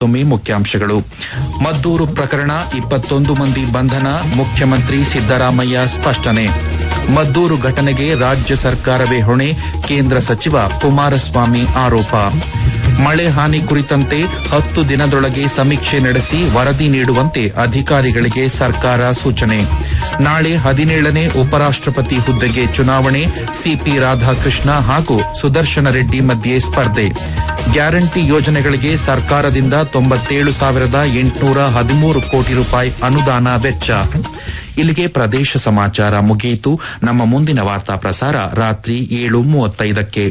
ಮತ್ತೊಮ್ಮೆ ಮುಖ್ಯಾಂಶಗಳು ಮದ್ದೂರು ಪ್ರಕರಣ ಇಪ್ಪತ್ತೊಂದು ಮಂದಿ ಬಂಧನ ಮುಖ್ಯಮಂತ್ರಿ ಸಿದ್ದರಾಮಯ್ಯ ಸ್ಪಷ್ಟನೆ ಮದ್ದೂರು ಘಟನೆಗೆ ರಾಜ್ಯ ಸರ್ಕಾರವೇ ಹೊಣೆ ಕೇಂದ್ರ ಸಚಿವ ಕುಮಾರಸ್ವಾಮಿ ಆರೋಪ ಮಳೆ ಹಾನಿ ಕುರಿತಂತೆ ಹತ್ತು ದಿನದೊಳಗೆ ಸಮೀಕ್ಷೆ ನಡೆಸಿ ವರದಿ ನೀಡುವಂತೆ ಅಧಿಕಾರಿಗಳಿಗೆ ಸರ್ಕಾರ ಸೂಚನೆ ನಾಳೆ ಹದಿನೇಳನೇ ಉಪರಾಷ್ಟಪತಿ ಹುದ್ದೆಗೆ ಚುನಾವಣೆ ಸಿಪಿ ರಾಧಾಕೃಷ್ಣ ಹಾಗೂ ಸುದರ್ಶನ ರೆಡ್ಡಿ ಮಧ್ಯೆ ಸ್ಪರ್ಧೆ ಗ್ಯಾರಂಟಿ ಯೋಜನೆಗಳಿಗೆ ಸರ್ಕಾರದಿಂದ ತೊಂಬತ್ತೇಳು ಸಾವಿರದ ಎಂಟುನೂರ ಹದಿಮೂರು ಕೋಟಿ ರೂಪಾಯಿ ಅನುದಾನ ವೆಚ್ಚ ಇಲ್ಲಿಗೆ ಪ್ರದೇಶ ಸಮಾಚಾರ ಮುಗಿಯಿತು ನಮ್ಮ ಮುಂದಿನ ವಾರ್ತಾ ಪ್ರಸಾರ ರಾತ್ರಿ ಏಳು ಮೂವತ್ತೈದಕ್ಕೆ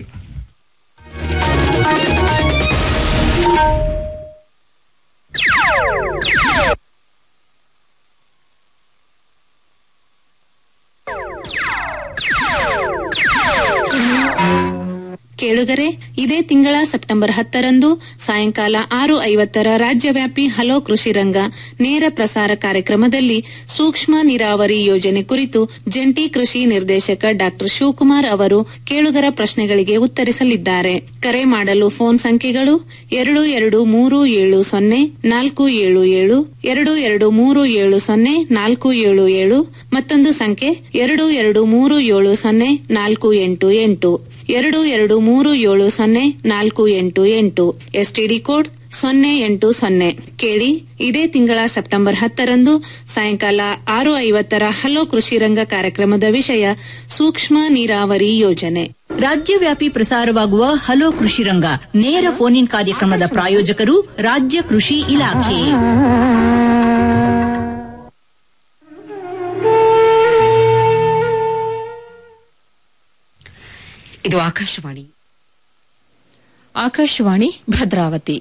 ಕೇಳುಗರೆ ಇದೇ ತಿಂಗಳ ಸೆಪ್ಟೆಂಬರ್ ಹತ್ತರಂದು ಸಾಯಂಕಾಲ ಆರು ಐವತ್ತರ ರಾಜ್ಯವ್ಯಾಪಿ ಹಲೋ ಕೃಷಿ ರಂಗ ನೇರ ಪ್ರಸಾರ ಕಾರ್ಯಕ್ರಮದಲ್ಲಿ ಸೂಕ್ಷ್ಮ ನೀರಾವರಿ ಯೋಜನೆ ಕುರಿತು ಜಂಟಿ ಕೃಷಿ ನಿರ್ದೇಶಕ ಡಾ ಶಿವಕುಮಾರ್ ಅವರು ಕೇಳುಗರ ಪ್ರಶ್ನೆಗಳಿಗೆ ಉತ್ತರಿಸಲಿದ್ದಾರೆ ಕರೆ ಮಾಡಲು ಫೋನ್ ಸಂಖ್ಯೆಗಳು ಎರಡು ಎರಡು ಮೂರು ಏಳು ಸೊನ್ನೆ ನಾಲ್ಕು ಏಳು ಏಳು ಎರಡು ಎರಡು ಮೂರು ಏಳು ಸೊನ್ನೆ ನಾಲ್ಕು ಏಳು ಏಳು ಮತ್ತೊಂದು ಸಂಖ್ಯೆ ಎರಡು ಎರಡು ಮೂರು ಏಳು ಸೊನ್ನೆ ನಾಲ್ಕು ಎಂಟು ಎಂಟು ಎರಡು ಎರಡು ಮೂರು ಏಳು ಸೊನ್ನೆ ನಾಲ್ಕು ಎಂಟು ಎಂಟು ಎಸ್ಟಿಡಿ ಕೋಡ್ ಸೊನ್ನೆ ಎಂಟು ಸೊನ್ನೆ ಕೇಳಿ ಇದೇ ತಿಂಗಳ ಸೆಪ್ಟೆಂಬರ್ ಹತ್ತರಂದು ಸಾಯಂಕಾಲ ಆರು ಐವತ್ತರ ಹಲೋ ಕೃಷಿ ರಂಗ ಕಾರ್ಯಕ್ರಮದ ವಿಷಯ ಸೂಕ್ಷ್ಮ ನೀರಾವರಿ ಯೋಜನೆ ರಾಜ್ಯವ್ಯಾಪಿ ಪ್ರಸಾರವಾಗುವ ಹಲೋ ಕೃಷಿ ರಂಗ ನೇರ ಫೋನ್ ಇನ್ ಕಾರ್ಯಕ್ರಮದ ಪ್ರಾಯೋಜಕರು ರಾಜ್ಯ ಕೃಷಿ ಇಲಾಖೆ ಇದು ಆಕಾಶವಾಣಿ ಆಕಾಶವಾಣಿ ಭದ್ರಾವತಿ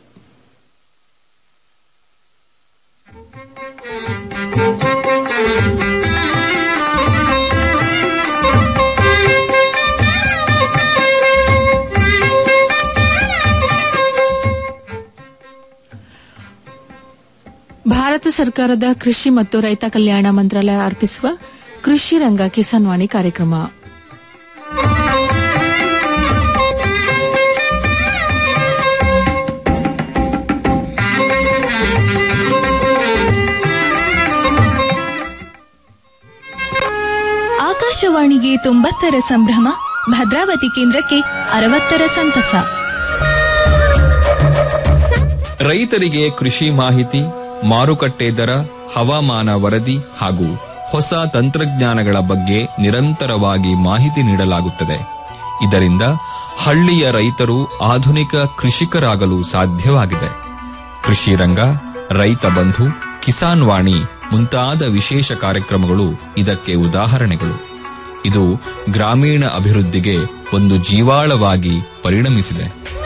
ಭಾರತ ಸರ್ಕಾರದ ಕೃಷಿ ಮತ್ತು ರೈತ ಕಲ್ಯಾಣ ಮಂತ್ರಾಲಯ ಅರ್ಪಿಸುವ ಕೃಷಿ ರಂಗ ಕಿಸಾನ್ ವಾಣಿ ಕಾರ್ಯಕ್ರಮ ಆಕಾಶವಾಣಿಗೆ ತೊಂಬತ್ತರ ಸಂಭ್ರಮ ಭದ್ರಾವತಿ ಕೇಂದ್ರಕ್ಕೆ ಅರವತ್ತರ ಸಂತಸ ರೈತರಿಗೆ ಕೃಷಿ ಮಾಹಿತಿ ಮಾರುಕಟ್ಟೆ ದರ ಹವಾಮಾನ ವರದಿ ಹಾಗೂ ಹೊಸ ತಂತ್ರಜ್ಞಾನಗಳ ಬಗ್ಗೆ ನಿರಂತರವಾಗಿ ಮಾಹಿತಿ ನೀಡಲಾಗುತ್ತದೆ ಇದರಿಂದ ಹಳ್ಳಿಯ ರೈತರು ಆಧುನಿಕ ಕೃಷಿಕರಾಗಲು ಸಾಧ್ಯವಾಗಿದೆ ಕೃಷಿ ರಂಗ ರೈತ ಬಂಧು ಕಿಸಾನ್ ವಾಣಿ ಮುಂತಾದ ವಿಶೇಷ ಕಾರ್ಯಕ್ರಮಗಳು ಇದಕ್ಕೆ ಉದಾಹರಣೆಗಳು ಇದು ಗ್ರಾಮೀಣ ಅಭಿವೃದ್ಧಿಗೆ ಒಂದು ಜೀವಾಳವಾಗಿ ಪರಿಣಮಿಸಿದೆ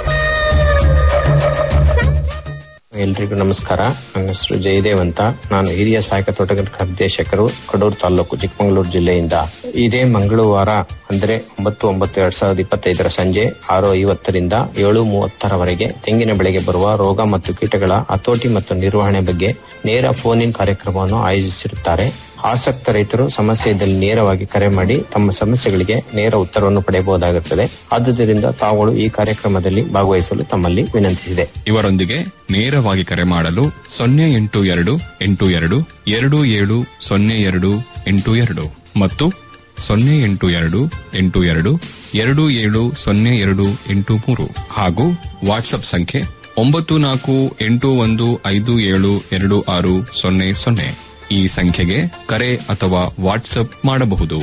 ಎಲ್ರಿಗೂ ನಮಸ್ಕಾರ ನನ್ನ ಹೆಸರು ಜಯದೇವ್ ಅಂತ ನಾನು ಹಿರಿಯ ಸಹಾಯಕ ತೋಟಗಾರಿಕಾ ನಿರ್ದೇಶಕರು ಕಡೂರು ತಾಲೂಕು ಚಿಕ್ಕಮಗಳೂರು ಜಿಲ್ಲೆಯಿಂದ ಇದೇ ಮಂಗಳವಾರ ಅಂದ್ರೆ ಒಂಬತ್ತು ಒಂಬತ್ತು ಎರಡ್ ಸಾವಿರದ ಇಪ್ಪತ್ತೈದರ ಸಂಜೆ ಆರು ಐವತ್ತರಿಂದ ಏಳು ಮೂವತ್ತರವರೆಗೆ ತೆಂಗಿನ ಬೆಳೆಗೆ ಬರುವ ರೋಗ ಮತ್ತು ಕೀಟಗಳ ಹತೋಟಿ ಮತ್ತು ನಿರ್ವಹಣೆ ಬಗ್ಗೆ ನೇರ ಫೋನ್ ಇನ್ ಕಾರ್ಯಕ್ರಮವನ್ನು ಆಯೋಜಿಸಿರುತ್ತಾರೆ ಆಸಕ್ತ ರೈತರು ಸಮಸ್ಯೆ ಇದ್ದಲ್ಲಿ ನೇರವಾಗಿ ಕರೆ ಮಾಡಿ ತಮ್ಮ ಸಮಸ್ಯೆಗಳಿಗೆ ನೇರ ಉತ್ತರವನ್ನು ಪಡೆಯಬಹುದಾಗುತ್ತದೆ ಆದುದರಿಂದ ತಾವುಗಳು ಈ ಕಾರ್ಯಕ್ರಮದಲ್ಲಿ ಭಾಗವಹಿಸಲು ತಮ್ಮಲ್ಲಿ ವಿನಂತಿಸಿದೆ ಇವರೊಂದಿಗೆ ನೇರವಾಗಿ ಕರೆ ಮಾಡಲು ಸೊನ್ನೆ ಎಂಟು ಎರಡು ಎಂಟು ಎರಡು ಎರಡು ಏಳು ಸೊನ್ನೆ ಎರಡು ಎಂಟು ಎರಡು ಮತ್ತು ಸೊನ್ನೆ ಎಂಟು ಎರಡು ಎಂಟು ಎರಡು ಎರಡು ಏಳು ಸೊನ್ನೆ ಎರಡು ಎಂಟು ಮೂರು ಹಾಗೂ ವಾಟ್ಸ್ಆಪ್ ಸಂಖ್ಯೆ ಒಂಬತ್ತು ನಾಲ್ಕು ಎಂಟು ಒಂದು ಐದು ಏಳು ಎರಡು ಆರು ಸೊನ್ನೆ ಸೊನ್ನೆ ಈ ಸಂಖ್ಯೆಗೆ ಕರೆ ಅಥವಾ ವಾಟ್ಸ್ಆಪ್ ಮಾಡಬಹುದು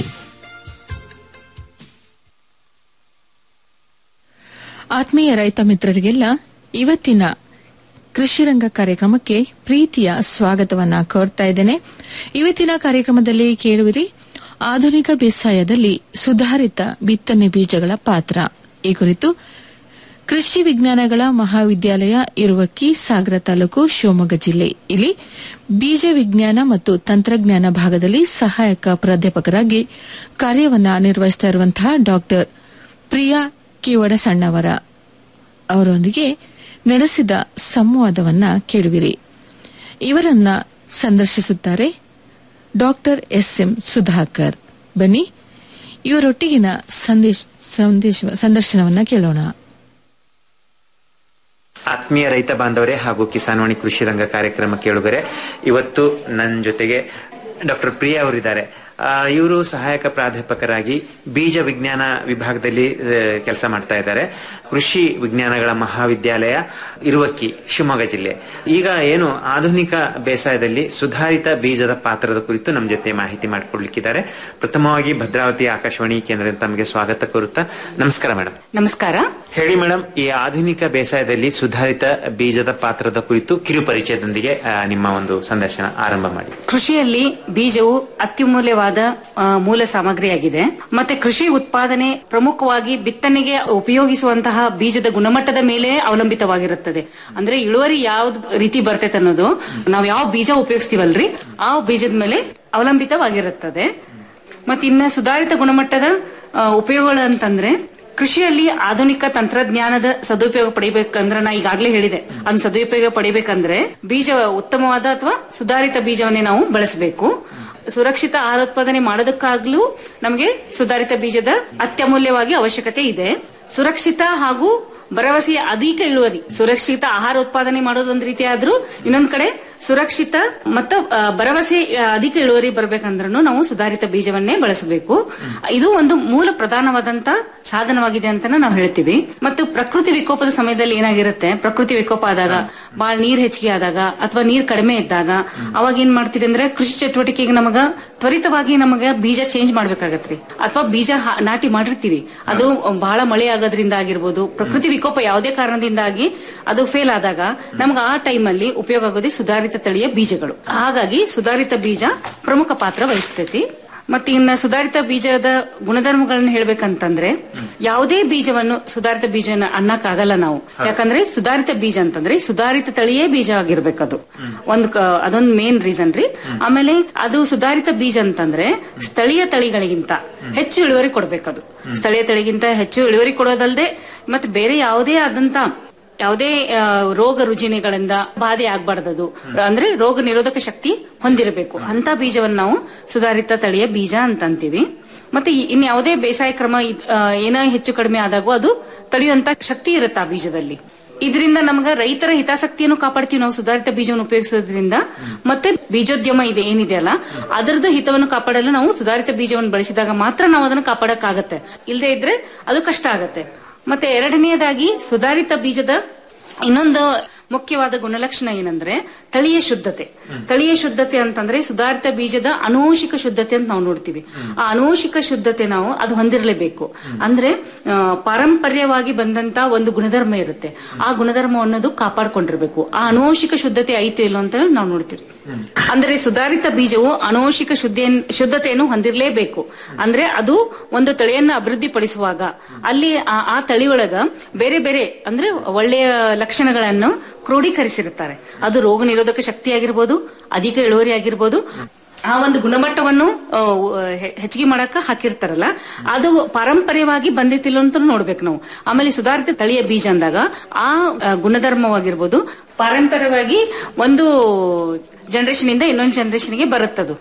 ಆತ್ಮೀಯ ರೈತ ಮಿತ್ರರಿಗೆಲ್ಲ ಇವತ್ತಿನ ಕೃಷಿ ರಂಗ ಕಾರ್ಯಕ್ರಮಕ್ಕೆ ಪ್ರೀತಿಯ ಸ್ವಾಗತವನ್ನ ಕೋರ್ತಾ ಇದ್ದೇನೆ ಇವತ್ತಿನ ಕಾರ್ಯಕ್ರಮದಲ್ಲಿ ಕೇಳುವಿರಿ ಆಧುನಿಕ ಬೇಸಾಯದಲ್ಲಿ ಸುಧಾರಿತ ಬಿತ್ತನೆ ಬೀಜಗಳ ಪಾತ್ರ ಈ ಕುರಿತು ಕೃಷಿ ವಿಜ್ಞಾನಗಳ ಮಹಾವಿದ್ಯಾಲಯ ಇರುವಕ್ಕಿ ಸಾಗರ ತಾಲೂಕು ಶಿವಮೊಗ್ಗ ಜಿಲ್ಲೆ ಇಲ್ಲಿ ಬೀಜ ವಿಜ್ಞಾನ ಮತ್ತು ತಂತ್ರಜ್ಞಾನ ಭಾಗದಲ್ಲಿ ಸಹಾಯಕ ಪ್ರಾಧ್ಯಾಪಕರಾಗಿ ಕಾರ್ಯವನ್ನ ನಿರ್ವಹಿಸ್ತಾ ಇರುವಂತಹ ಡಾಕ್ಟರ್ ಪ್ರಿಯಾ ಕಿವಡಸಣ್ಣವರ ಅವರೊಂದಿಗೆ ನಡೆಸಿದ ಸಂವಾದವನ್ನ ಕೇಳುವಿರಿ ಇವರನ್ನ ಸಂದರ್ಶಿಸುತ್ತಾರೆ ಡಾಕ್ಟರ್ ಎಸ್ ಎಂ ಸುಧಾಕರ್ ಬನ್ನಿ ಇವರೊಟ್ಟಿಗಿನ ಸಂದೇಶ ಸಂದೇಶ ಸಂದರ್ಶನವನ್ನ ಕೇಳೋಣ ಆತ್ಮೀಯ ರೈತ ಬಾಂಧವರೇ ಹಾಗೂ ಕಿಸಾನ್ವಾಣಿ ಕೃಷಿ ರಂಗ ಕಾರ್ಯಕ್ರಮ ಕೇಳುಗರೆ ಇವತ್ತು ನನ್ನ ಜೊತೆಗೆ ಡಾಕ್ಟರ್ ಪ್ರಿಯಾ ಅವರಿದ್ದಾರೆ ಇವರು ಸಹಾಯಕ ಪ್ರಾಧ್ಯಾಪಕರಾಗಿ ಬೀಜ ವಿಜ್ಞಾನ ವಿಭಾಗದಲ್ಲಿ ಕೆಲಸ ಮಾಡ್ತಾ ಇದ್ದಾರೆ ಕೃಷಿ ವಿಜ್ಞಾನಗಳ ಮಹಾವಿದ್ಯಾಲಯ ಇರುವಕ್ಕಿ ಶಿವಮೊಗ್ಗ ಜಿಲ್ಲೆ ಈಗ ಏನು ಆಧುನಿಕ ಬೇಸಾಯದಲ್ಲಿ ಸುಧಾರಿತ ಬೀಜದ ಪಾತ್ರದ ಕುರಿತು ನಮ್ಮ ಜೊತೆ ಮಾಹಿತಿ ಮಾಡಿಕೊಡ್ಲಿಕ್ಕಿದ್ದಾರೆ ಪ್ರಥಮವಾಗಿ ಭದ್ರಾವತಿ ಆಕಾಶವಾಣಿ ಕೇಂದ್ರದಿಂದ ತಮಗೆ ಸ್ವಾಗತ ಕೋರುತ್ತಾ ನಮಸ್ಕಾರ ಮೇಡಮ್ ನಮಸ್ಕಾರ ಹೇಳಿ ಮೇಡಮ್ ಈ ಆಧುನಿಕ ಬೇಸಾಯದಲ್ಲಿ ಸುಧಾರಿತ ಬೀಜದ ಪಾತ್ರದ ಕುರಿತು ಕಿರು ಪರಿಚಯದೊಂದಿಗೆ ಆ, ನಿಮ್ಮ ಒಂದು ಸಂದರ್ಶನ ಆರಂಭ ಮಾಡಿ ಕೃಷಿಯಲ್ಲಿ ಬೀಜವು ಅತ್ಯಮೂಲ್ಯವಾದ ಆ, ಮೂಲ ಸಾಮಗ್ರಿಯಾಗಿದೆ ಮತ್ತೆ ಕೃಷಿ ಉತ್ಪಾದನೆ ಪ್ರಮುಖವಾಗಿ ಬಿತ್ತನೆಗೆ ಉಪಯೋಗಿಸುವಂತಹ ಬೀಜದ ಗುಣಮಟ್ಟದ ಮೇಲೆ ಅವಲಂಬಿತವಾಗಿರುತ್ತದೆ ಅಂದ್ರೆ ಇಳುವರಿ ಯಾವ್ದು ರೀತಿ ಬರ್ತೈತೆ ಅನ್ನೋದು ನಾವು ಯಾವ ಬೀಜ ಉಪಯೋಗಿಸ್ತೀವಲ್ರಿ ಆ ಬೀಜದ ಮೇಲೆ ಅವಲಂಬಿತವಾಗಿರುತ್ತದೆ ಮತ್ತೆ ಇನ್ನ ಸುಧಾರಿತ ಗುಣಮಟ್ಟದ ಆ, ಉಪಯೋಗಗಳು ಅಂತಂದ್ರೆ ಕೃಷಿಯಲ್ಲಿ ಆಧುನಿಕ ತಂತ್ರಜ್ಞಾನದ ಸದುಪಯೋಗ ಪಡಿಬೇಕಂದ್ರೆ ನಾ ಈಗಾಗಲೇ ಹೇಳಿದೆ ಅದ್ ಸದುಪಯೋಗ ಪಡಿಬೇಕಂದ್ರೆ ಬೀಜ ಉತ್ತಮವಾದ ಅಥವಾ ಸುಧಾರಿತ ಬೀಜವನ್ನೇ ನಾವು ಬಳಸಬೇಕು ಸುರಕ್ಷಿತ ಆಹಾರೋತ್ಪಾದನೆ ಮಾಡೋದಕ್ಕಾಗ್ಲೂ ನಮಗೆ ಸುಧಾರಿತ ಬೀಜದ ಅತ್ಯಮೂಲ್ಯವಾಗಿ ಅವಶ್ಯಕತೆ ಇದೆ ಸುರಕ್ಷಿತ ಹಾಗೂ ಭರವಸೆಯ ಅಧಿಕ ಇಳುವರಿ ಸುರಕ್ಷಿತ ಆಹಾರ ಉತ್ಪಾದನೆ ಮಾಡೋದು ಒಂದ್ ರೀತಿ ಆದ್ರೂ ಇನ್ನೊಂದ್ ಕಡೆ ಸುರಕ್ಷಿತ ಮತ್ತು ಆ, ಭರವಸೆ ಆ, ಅಧಿಕ ಇಳುವರಿ ಬರ್ಬೇಕಂದ್ರೂ ನಾವು ಸುಧಾರಿತ ಬೀಜವನ್ನೇ ಬಳಸಬೇಕು ಇದು ಒಂದು ಮೂಲ ಪ್ರಧಾನವಾದಂತ ಸಾಧನವಾಗಿದೆ ಅಂತ ನಾವು ಹೇಳ್ತೀವಿ ಮತ್ತು ಪ್ರಕೃತಿ ವಿಕೋಪದ ಸಮಯದಲ್ಲಿ ಏನಾಗಿರುತ್ತೆ ಪ್ರಕೃತಿ ವಿಕೋಪ ಆದಾಗ ಬಹಳ ನೀರ್ ಹೆಚ್ಚಿಗೆ ಆದಾಗ ಅಥವಾ ನೀರ್ ಕಡಿಮೆ ಇದ್ದಾಗ ಅವಾಗ ಏನ್ ಮಾಡ್ತೀವಿ ಅಂದ್ರೆ ಕೃಷಿ ಚಟುವಟಿಕೆಗೆ ನಮಗ ತ್ವರಿತವಾಗಿ ನಮಗ ಬೀಜ ಚೇಂಜ್ ಮಾಡ್ಬೇಕಾಗತ್ರಿ ಅಥವಾ ಬೀಜ ಹಾ- ನಾಟಿ ಮಾಡಿರ್ತೀವಿ ಅದು ಬಹಳ ಮಳೆ ಆಗೋದ್ರಿಂದ ಆಗಿರ್ಬೋದು ಪ್ರಕೃತಿ ವಿಕೋಪ ಯಾವುದೇ ಕಾರಣದಿಂದಾಗಿ ಅದು ಫೇಲ್ ಆದಾಗ ನಮ್ಗೆ ಆ ಟೈಮ್ ಅಲ್ಲಿ ಉಪಯೋಗ ಆಗೋದೇ ಸುಧಾರಿತ ತಳಿಯ ಬೀಜಗಳು ಹಾಗಾಗಿ ಸುಧಾರಿತ ಬೀಜ ಪ್ರಮುಖ ಪಾತ್ರ ವಹಿಸ್ತೈತಿ ಮತ್ತೆ ಇನ್ನ ಸುಧಾರಿತ ಬೀಜದ ಗುಣಧರ್ಮಗಳನ್ನ ಹೇಳ್ಬೇಕಂತಂದ್ರೆ ಯಾವುದೇ ಬೀಜವನ್ನು ಸುಧಾರಿತ ಬೀಜನ ಅನ್ನಕ್ಕಾಗಲ್ಲ ನಾವು ಯಾಕಂದ್ರೆ ಸುಧಾರಿತ ಬೀಜ ಅಂತಂದ್ರೆ ಸುಧಾರಿತ ತಳಿಯೇ ಬೀಜ ಆಗಿರ್ಬೇಕದು ಒಂದ್ ಕ- ಅದೊಂದ್ ಮೇನ್ ರೀಸನ್ ರೀ ಆಮೇಲೆ ಅದು ಸುಧಾರಿತ ಬೀಜ ಅಂತಂದ್ರೆ ಸ್ಥಳೀಯ ತಳಿಗಳಿಗಿಂತ ಹೆಚ್ಚು ಇಳುವರಿ ಕೊಡ್ಬೇಕದು ಸ್ಥಳೀಯ ತಳಿಗಿಂತ ಹೆಚ್ಚು ಇಳುವರಿ ಕೊಡೋದಲ್ಲದೆ ಮತ್ತೆ ಬೇರೆ ಯಾವುದೇ ಆದಂತ ಯಾವುದೇ ಆ, ರೋಗ ರುಜಿನಗಳಿಂದ ಬಾಧೆ ಆಗ್ಬಾರ್ದದು ಅಂದ್ರೆ ರೋಗ ನಿರೋಧಕ ಶಕ್ತಿ ಹೊಂದಿರಬೇಕು ಅಂತ ಬೀಜವನ್ನು ನಾವು ಸುಧಾರಿತ ತಳಿಯ ಬೀಜ ಅಂತ ಅಂತೀವಿ ಮತ್ತೆ ಈ- ಇನ್ ಯಾವುದೇ ಬೇಸಾಯ ಕ್ರಮ ಇದ್- ಆ, ಏನೋ ಹೆಚ್ಚು ಕಡಿಮೆ ಆದಾಗೂ ಅದು ತಡೆಯುವಂತ ಶಕ್ತಿ ಇರುತ್ತೆ ಆ ಬೀಜದಲ್ಲಿ ಇದರಿಂದ ನಮಗ ರೈತರ ಹಿತಾಸಕ್ತಿಯನ್ನು ಕಾಪಾಡ್ತೀವಿ ನಾವು ಸುಧಾರಿತ ಬೀಜವನ್ನು ಉಪಯೋಗಿಸೋದ್ರಿಂದ ಮತ್ತೆ ಬೀಜೋದ್ಯಮ ಇದೆ ಏನಿದೆಯಲ್ಲ ಅದರದ್ದು ಹಿತವನ್ನು ಕಾಪಾಡಲು ನಾವು ಸುಧಾರಿತ ಬೀಜವನ್ನು ಬಳಸಿದಾಗ ಮಾತ್ರ ನಾವು ಅದನ್ನು ಕಾಪಾಡಕ್ಕಾಗತ್ತೆ ಇಲ್ಲದೆ ಇದ್ರೆ ಅದು ಕಷ್ಟ ಆಗತ್ತೆ ಮತ್ತೆ ಎರಡನೆಯದಾಗಿ ಸುಧಾರಿತ ಬೀಜದ ಇನ್ನೊಂದು ಮುಖ್ಯವಾದ ಗುಣಲಕ್ಷಣ ಏನಂದ್ರೆ ತಳಿಯ ಶುದ್ಧತೆ ತಳಿಯ ಶುದ್ಧತೆ ಅಂತಂದ್ರೆ ಸುಧಾರಿತ ಬೀಜದ ಅನುವಂಶಿಕ ಶುದ್ಧತೆ ಅಂತ ನಾವು ನೋಡ್ತೀವಿ ಆ ಅನುವಂಶಿಕ ಶುದ್ಧತೆ ನಾವು ಅದು ಹೊಂದಿರಲೇಬೇಕು ಅಂದ್ರೆ ಆ, ಪಾರಂಪರ್ಯವಾಗಿ ಬಂದಂತ ಒಂದು ಗುಣಧರ್ಮ ಇರುತ್ತೆ ಆ ಗುಣಧರ್ಮ ಅನ್ನೋದು ಕಾಪಾಡ್ಕೊಂಡಿರ್ಬೇಕು ಆ ಅನುವಂಶಿಕ ಶುದ್ಧತೆ ಐತೆ ಇಲ್ಲೋ ಅಂತ ನಾವು ನೋಡ್ತೀವಿ ಅಂದ್ರೆ ಸುಧಾರಿತ ಬೀಜವು ಅನುವಂಶಿಕ ಶುದ್ಧ ಶುದ್ಧತೆಯನ್ನು ಹೊಂದಿರಲೇಬೇಕು ಅಂದ್ರೆ ಅದು ಒಂದು ತಳಿಯನ್ನು ಅಭಿವೃದ್ಧಿಪಡಿಸುವಾಗ ಅಲ್ಲಿ ಆ- ಆ ತಳಿ ಒಳಗ ಬೇರೆ ಬೇರೆ ಅಂದ್ರೆ ಒಳ್ಳೆಯ ಲಕ್ಷಣಗಳನ್ನು ಕ್ರೋಢೀಕರಿಸಿರುತ್ತಾರೆ ಅದು ರೋಗ ನಿರೋಧಕ ಶಕ್ತಿ ಆಗಿರ್ಬೋದು ಅಧಿಕ ಇಳುವರಿ ಆಗಿರ್ಬೋದು ಆ ಒಂದು ಗುಣಮಟ್ಟವನ್ನು ಆ, ಹೆ- ಹೆಚ್ಚಿಗೆ ಮಾಡಕ ಹಾಕಿರ್ತಾರಲ್ಲ ಅದು ಪಾರಂಪರ್ಯವಾಗಿ ಬಂದಿತ್ತಿಲ್ಲ ಅಂತ ನೋಡ್ಬೇಕು ನಾವು ಆಮೇಲೆ ಸುಧಾರಿತ ತಳಿಯ ಬೀಜ ಅಂದಾಗ ಆ ಆ, ಗುಣಧರ್ಮವಾಗಿರ್ಬೋದು ಪಾರಂಪರ್ಯವಾಗಿ ಒಂದು ಜನರೇಷನ್ ಇಂದ ಇನ್ನೊಂದು ಜನರೇಷನ್ಗೆ ಬರುತ್ತದು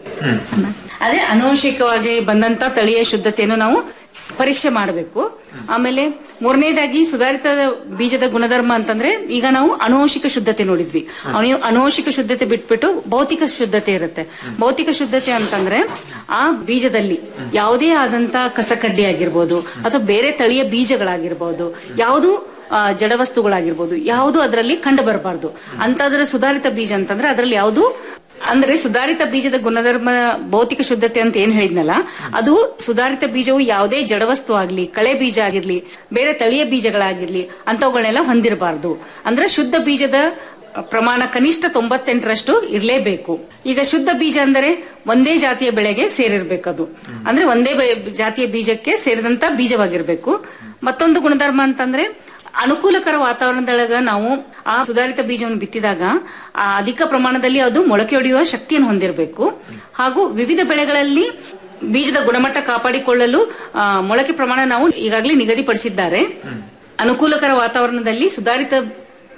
ಅದೇ ಅನುವಂಶಿಕವಾಗಿ ಬಂದಂತ ತಳಿಯ ಶುದ್ಧತೆಯನ್ನು ನಾವು ಪರೀಕ್ಷೆ ಮಾಡಬೇಕು ಆಮೇಲೆ ಮೂರನೇದಾಗಿ ಸುಧಾರಿತ ಬೀಜದ ಗುಣಧರ್ಮ ಅಂತಂದ್ರೆ ಈಗ ನಾವು ಅನುವಂಶಿಕ ಶುದ್ಧತೆ ನೋಡಿದ್ವಿ ಅನು- ಅನುವಂಶಿಕ ಶುದ್ಧತೆ ಬಿಟ್ಬಿಟ್ಟು ಭೌತಿಕ ಶುದ್ಧತೆ ಇರುತ್ತೆ ಭೌತಿಕ ಶುದ್ಧತೆ ಅಂತಂದ್ರೆ ಆ ಬೀಜದಲ್ಲಿ ಯಾವುದೇ ಆದಂತ ಕಸಕಡ್ಡಿ ಆಗಿರ್ಬೋದು ಅಥವಾ ಬೇರೆ ತಳಿಯ ಬೀಜಗಳಾಗಿರ್ಬೋದು ಯಾವುದು ಆ, ಜಡವಸ್ತುಗಳಾಗಿರ್ಬೋದು ಯಾವುದು ಅದರಲ್ಲಿ ಕಂಡು ಬರಬಾರ್ದು ಅಂತದ್ರ ಸುಧಾರಿತ ಬೀಜ ಅಂತಂದ್ರೆ ಅದರಲ್ಲಿ ಯಾವುದು ಅಂದ್ರೆ ಸುಧಾರಿತ ಬೀಜದ ಗುಣಧರ್ಮ ಭೌತಿಕ ಶುದ್ಧತೆ ಅಂತ ಏನ್ ಹೇಳಿದ್ನಲ್ಲ ಅದು ಸುಧಾರಿತ ಬೀಜವು ಯಾವುದೇ ಜಡವಸ್ತು ಆಗ್ಲಿ ಕಳೆ ಬೀಜ ಆಗಿರ್ಲಿ ಬೇರೆ ತಳಿಯ ಬೀಜಗಳಾಗಿರ್ಲಿ ಅಂತವುಗಳನ್ನೆಲ್ಲ ಹೊಂದಿರಬಾರ್ದು ಅಂದ್ರೆ ಶುದ್ಧ ಬೀಜದ ಪ್ರಮಾಣ ಕನಿಷ್ಠ ತೊಂಬತ್ತೆಂಟರಷ್ಟು ಇರಲೇಬೇಕು ಈಗ ಶುದ್ಧ ಬೀಜ ಅಂದರೆ ಒಂದೇ ಜಾತಿಯ ಬೆಳೆಗೆ ಸೇರಿರ್ಬೇಕದು ಅಂದ್ರೆ ಒಂದೇ ಬೆ- ಜಾತಿಯ ಬೀಜಕ್ಕೆ ಸೇರಿದಂತ ಬೀಜವಾಗಿರ್ಬೇಕು ಮತ್ತೊಂದು ಗುಣಧರ್ಮ ಅಂತಂದ್ರೆ ಅನುಕೂಲಕರ ವಾತಾವರಣದೊಳಗ ನಾವು ಆ ಸುಧಾರಿತ ಬೀಜವನ್ನು ಬಿತ್ತಿದಾಗ ಆ ಅಧಿಕ ಪ್ರಮಾಣದಲ್ಲಿ ಅದು ಮೊಳಕೆ ಹೊಡೆಯುವ ಶಕ್ತಿಯನ್ನು ಹೊಂದಿರಬೇಕು ಹಾಗೂ ವಿವಿಧ ಬೆಳೆಗಳಲ್ಲಿ ಬೀಜದ ಗುಣಮಟ್ಟ ಕಾಪಾಡಿಕೊಳ್ಳಲು ಆ, ಮೊಳಕೆ ಪ್ರಮಾಣ ನಾವು ಈಗಾಗಲೇ ನಿಗದಿಪಡಿಸಿದ್ದಾರೆ ಅನುಕೂಲಕರ ವಾತಾವರಣದಲ್ಲಿ ಸುಧಾರಿತ